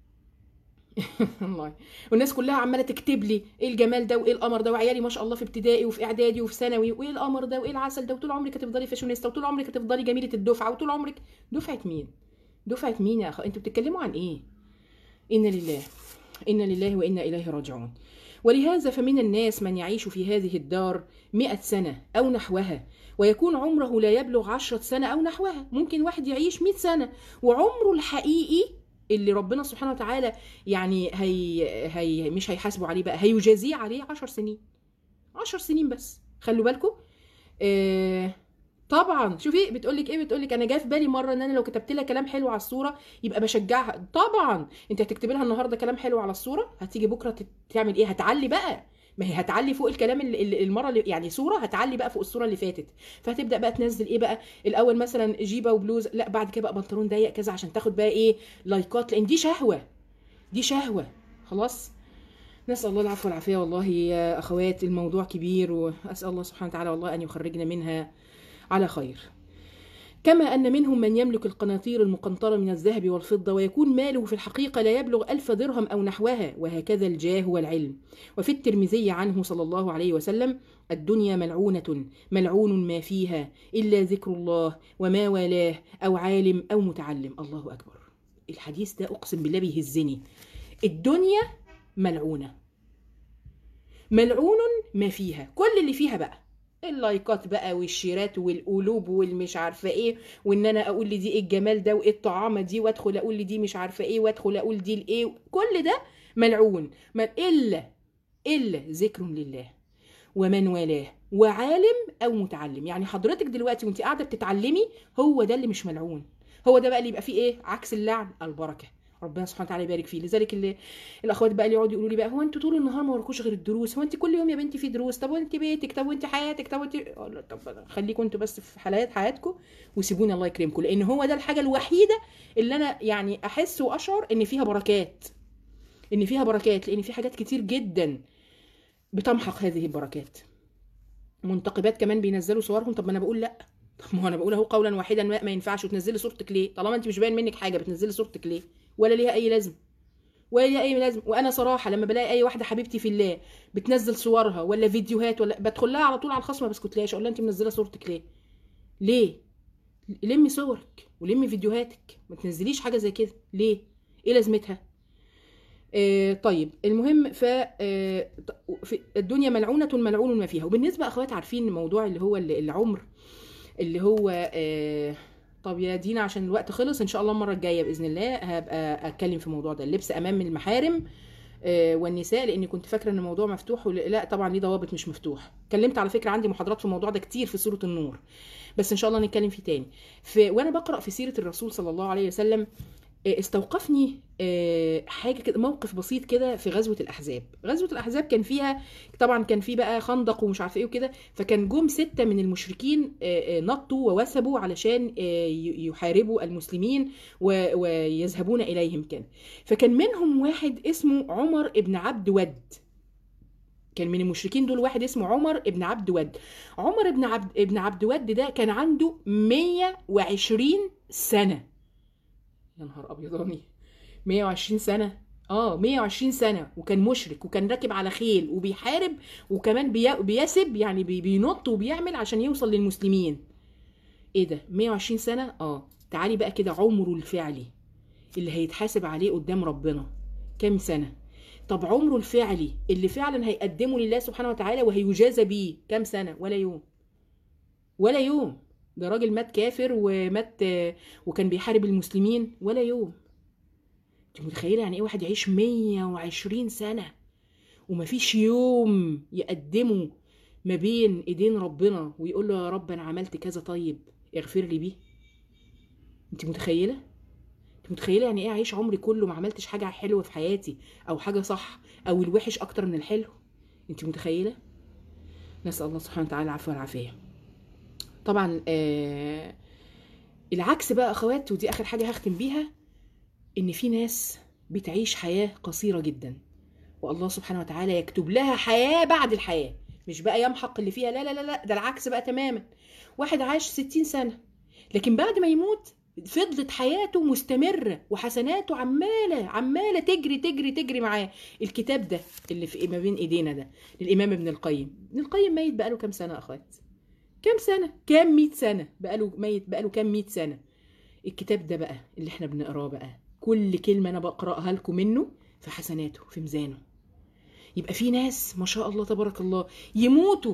والله والناس كلها عماله تكتب لي ايه الجمال ده وايه القمر ده وعيالي ما شاء الله في ابتدائي وفي اعدادي وفي ثانوي وايه القمر ده وايه العسل ده وطول عمرك هتفضلي فاشونيستا وطول عمرك هتفضلي جميله الدفعه وطول عمرك دفعه مين دفعه مين يا اخي انتوا بتتكلموا عن ايه انا لله انا لله وانا اليه راجعون ولهذا فمن الناس من يعيش في هذه الدار مئة سنة أو نحوها ويكون عمره لا يبلغ عشرة سنة أو نحوها ممكن واحد يعيش مئة سنة وعمره الحقيقي اللي ربنا سبحانه وتعالى يعني هي, هي مش هيحاسبه عليه بقى هيجازيه عليه عشر سنين عشر سنين بس خلوا بالكم آه طبعا شوفي بتقول لك ايه بتقول لك انا جا في بالي مره ان انا لو كتبت لها كلام حلو على الصوره يبقى بشجعها طبعا انت هتكتبي لها النهارده كلام حلو على الصوره هتيجي بكره تت- تعمل ايه هتعلي بقى ما هي هتعلي فوق الكلام اللي اللي- المره اللي يعني صوره هتعلي بقى فوق الصوره اللي فاتت فهتبدا بقى تنزل ايه بقى الاول مثلا جيبه وبلوز لا بعد كده بقى بنطلون ضيق كذا عشان تاخد بقى ايه لايكات لان دي شهوه دي شهوه خلاص نسأل الله العفو والعافية والله يا أخوات الموضوع كبير وأسأل الله سبحانه وتعالى والله أن يخرجنا منها على خير كما أن منهم من يملك القناطير المقنطرة من الذهب والفضة ويكون ماله في الحقيقة لا يبلغ ألف درهم أو نحوها وهكذا الجاه والعلم وفي الترمذي عنه صلى الله عليه وسلم الدنيا ملعونة ملعون ما فيها إلا ذكر الله وما والاه أو عالم أو متعلم الله أكبر الحديث ده أقسم بالله بيهزني الدنيا ملعونة ملعون ما فيها كل اللي فيها بقى اللايكات بقى والشيرات والقلوب والمش عارفه ايه وان انا اقول لدي ايه الجمال ده وايه الطعامه دي وادخل اقول لدي مش عارفه ايه وادخل اقول دي الايه كل ده ملعون ما الا الا ذكر لله ومن والاه وعالم او متعلم يعني حضرتك دلوقتي وانت قاعده بتتعلمي هو ده اللي مش ملعون هو ده بقى اللي يبقى فيه ايه عكس اللعن البركه ربنا سبحانه وتعالى يبارك فيه لذلك اللي الاخوات بقى اللي يقعدوا يقولوا لي بقى هو انتوا طول النهار ما وراكوش غير الدروس هو انت كل يوم يا بنتي في دروس طب وانت بيتك طب وانت حياتك طب وانت أقول له طب خليكم انتوا بس في حالات حياتكم وسيبوني الله يكرمكم لان هو ده الحاجه الوحيده اللي انا يعني احس واشعر ان فيها بركات ان فيها بركات لان في حاجات كتير جدا بتمحق هذه البركات منتقبات كمان بينزلوا صورهم طب ما انا بقول لا طب ما هو انا بقول اهو قولا واحدا ما, ما ينفعش وتنزلي صورتك ليه طالما انت مش باين منك حاجه بتنزلي صورتك ليه ولا ليها اي لازمه ولا ليها اي لازمه وانا صراحه لما بلاقي اي واحده حبيبتي في الله بتنزل صورها ولا فيديوهات ولا بدخل لها على طول على الخصم ما بسكتلهاش اقول لها انت منزله صورتك ليه ليه لمي صورك ولمي فيديوهاتك ما تنزليش حاجه زي كده ليه ايه لازمتها آه طيب المهم ف آه في الدنيا ملعونه ملعون ما فيها وبالنسبه اخوات عارفين موضوع اللي هو ال- العمر اللي هو آه طب يا دينا عشان الوقت خلص ان شاء الله المره الجايه باذن الله هبقى اتكلم في الموضوع ده اللبس امام المحارم آه، والنساء لاني كنت فاكره ان الموضوع مفتوح ولا- لا طبعا ليه ضوابط مش مفتوح اتكلمت على فكره عندي محاضرات في الموضوع ده كتير في سوره النور بس ان شاء الله نتكلم فيه تاني في وانا بقرا في سيره الرسول صلى الله عليه وسلم آه، استوقفني آه، حاجه كده موقف بسيط كده في غزوه الاحزاب غزوه الاحزاب كان فيها طبعا كان في بقى خندق ومش عارفه ايه وكده فكان جم سته من المشركين آه، آه، نطوا ووثبوا علشان آه، ي- يحاربوا المسلمين و- ويذهبون اليهم كان فكان منهم واحد اسمه عمر ابن عبد ود كان من المشركين دول واحد اسمه عمر ابن عبد ود عمر ابن عبد ابن عبد ود ده كان عنده 120 سنه يا نهار ابيضاني 120 سنه اه 120 سنه وكان مشرك وكان راكب على خيل وبيحارب وكمان بي... بيسب يعني بي... بينط وبيعمل عشان يوصل للمسلمين ايه ده 120 سنه اه تعالي بقى كده عمره الفعلي اللي هيتحاسب عليه قدام ربنا كام سنه طب عمره الفعلي اللي فعلا هيقدمه لله سبحانه وتعالى وهيجازى بيه كام سنه ولا يوم ولا يوم ده راجل مات كافر ومات آه، وكان بيحارب المسلمين ولا يوم انت متخيله يعني ايه واحد يعيش 120 سنه ومفيش يوم يقدمه ما بين ايدين ربنا ويقول له يا رب انا عملت كذا طيب اغفر لي بيه انت متخيله انت متخيله يعني ايه اعيش عمري كله ما عملتش حاجه حلوه في حياتي او حاجه صح او الوحش اكتر من الحلو انت متخيله نسال الله سبحانه وتعالى العفو والعافيه طبعا آه العكس بقى اخوات ودي اخر حاجه هختم بيها ان في ناس بتعيش حياه قصيره جدا والله سبحانه وتعالى يكتب لها حياه بعد الحياه مش بقى يمحق اللي فيها لا لا لا لا ده العكس بقى تماما واحد عاش 60 سنه لكن بعد ما يموت فضلت حياته مستمرة وحسناته عمالة عمالة تجري تجري تجري معاه الكتاب ده اللي في ما بين ايدينا ده للإمام ابن القيم ابن القيم ميت بقاله كام سنة أخوات كام سنة كام مئة سنة بقاله ميت بقاله كام مئة سنة الكتاب ده بقى اللي احنا بنقراه بقى كل كلمة أنا بقرأها لكم منه في حسناته في ميزانه يبقى في ناس ما شاء الله تبارك الله يموتوا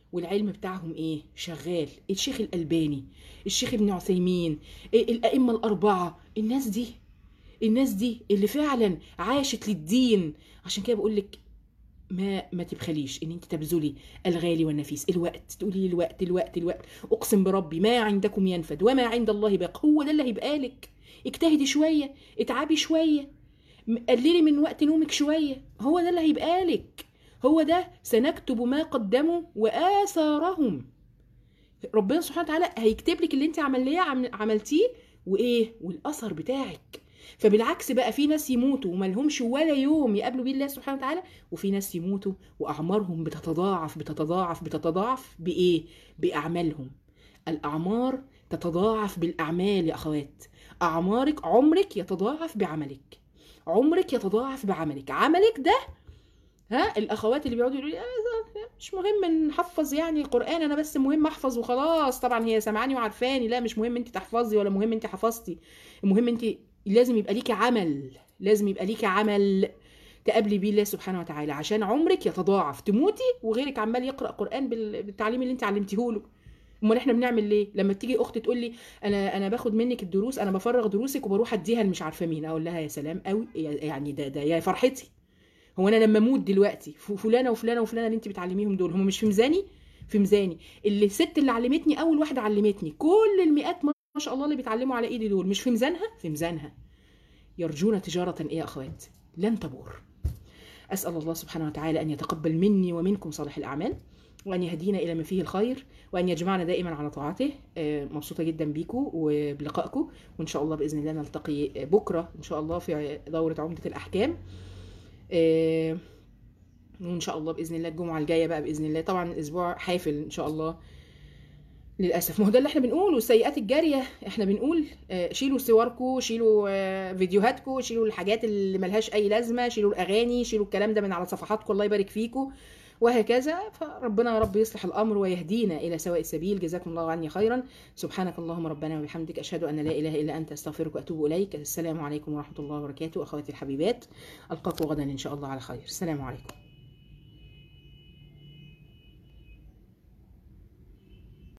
والعلم بتاعهم ايه شغال الشيخ الألباني الشيخ ابن عثيمين إيه الأئمة الأربعة الناس دي الناس دي اللي فعلا عاشت للدين عشان كده بقول لك ما ما تبخليش ان انت تبذلي الغالي والنفيس الوقت تقولي لي الوقت الوقت الوقت اقسم بربي ما عندكم ينفد وما عند الله باق هو ده اللي هيبقى لك اجتهدي شويه اتعبي شويه م- قللي من وقت نومك شويه هو ده اللي هيبقى لك هو ده سنكتب ما قدموا واثارهم ربنا سبحانه وتعالى هيكتب لك اللي انت عمليه عم- عملتيه وايه والاثر بتاعك فبالعكس بقى في ناس يموتوا وما لهمش ولا يوم يقابلوا بيه الله سبحانه وتعالى وفي ناس يموتوا واعمارهم بتتضاعف بتتضاعف بتتضاعف بايه باعمالهم الاعمار تتضاعف بالاعمال يا اخوات اعمارك عمرك يتضاعف بعملك عمرك يتضاعف بعملك عملك ده ها الاخوات اللي بيقعدوا يقولوا لي آه، مش مهم نحفظ يعني القران انا بس مهم احفظ وخلاص طبعا هي سامعاني وعارفاني لا مش مهم انت تحفظي ولا مهم انت حفظتي المهم انت لازم يبقى ليكي عمل لازم يبقى ليكي عمل تقابلي بيه الله سبحانه وتعالى عشان عمرك يتضاعف تموتي وغيرك عمال يقرا قران بال- بالتعليم اللي انت علمتيه له امال احنا بنعمل ليه لما تيجي اختي تقول لي انا انا باخد منك الدروس انا بفرغ دروسك وبروح اديها مش عارفه مين اقول لها يا سلام قوي يعني ده ده يا فرحتي هو انا لما اموت دلوقتي ف- فلانه وفلانه وفلانه اللي انت بتعلميهم دول هم مش في ميزاني في ميزاني اللي الست اللي علمتني اول واحده علمتني كل المئات ما شاء الله اللي بيتعلموا على ايدي دول مش في ميزانها في ميزانها يرجون تجاره ايه يا اخوات لن تبور اسال الله سبحانه وتعالى ان يتقبل مني ومنكم صالح الاعمال وان يهدينا الى ما فيه الخير وان يجمعنا دائما على طاعته آه، مبسوطه جدا بيكم وبلقائكم وان شاء الله باذن الله نلتقي بكره ان شاء الله في دوره عمده الاحكام آه، وان شاء الله باذن الله الجمعه الجايه بقى باذن الله طبعا الاسبوع حافل ان شاء الله للاسف ما هو ده اللي احنا بنقوله السيئات الجاريه احنا بنقول آه، شيلوا صوركم شيلوا آه، فيديوهاتكم شيلوا الحاجات اللي ملهاش اي لازمه شيلوا الاغاني شيلوا الكلام ده من على صفحاتكم الله يبارك فيكم وهكذا فربنا يا رب يصلح الامر ويهدينا الى سواء السبيل جزاكم الله عني خيرا سبحانك اللهم ربنا وبحمدك اشهد ان لا اله الا انت استغفرك واتوب اليك السلام عليكم ورحمه الله وبركاته اخواتي الحبيبات القاكم غدا ان شاء الله على خير السلام عليكم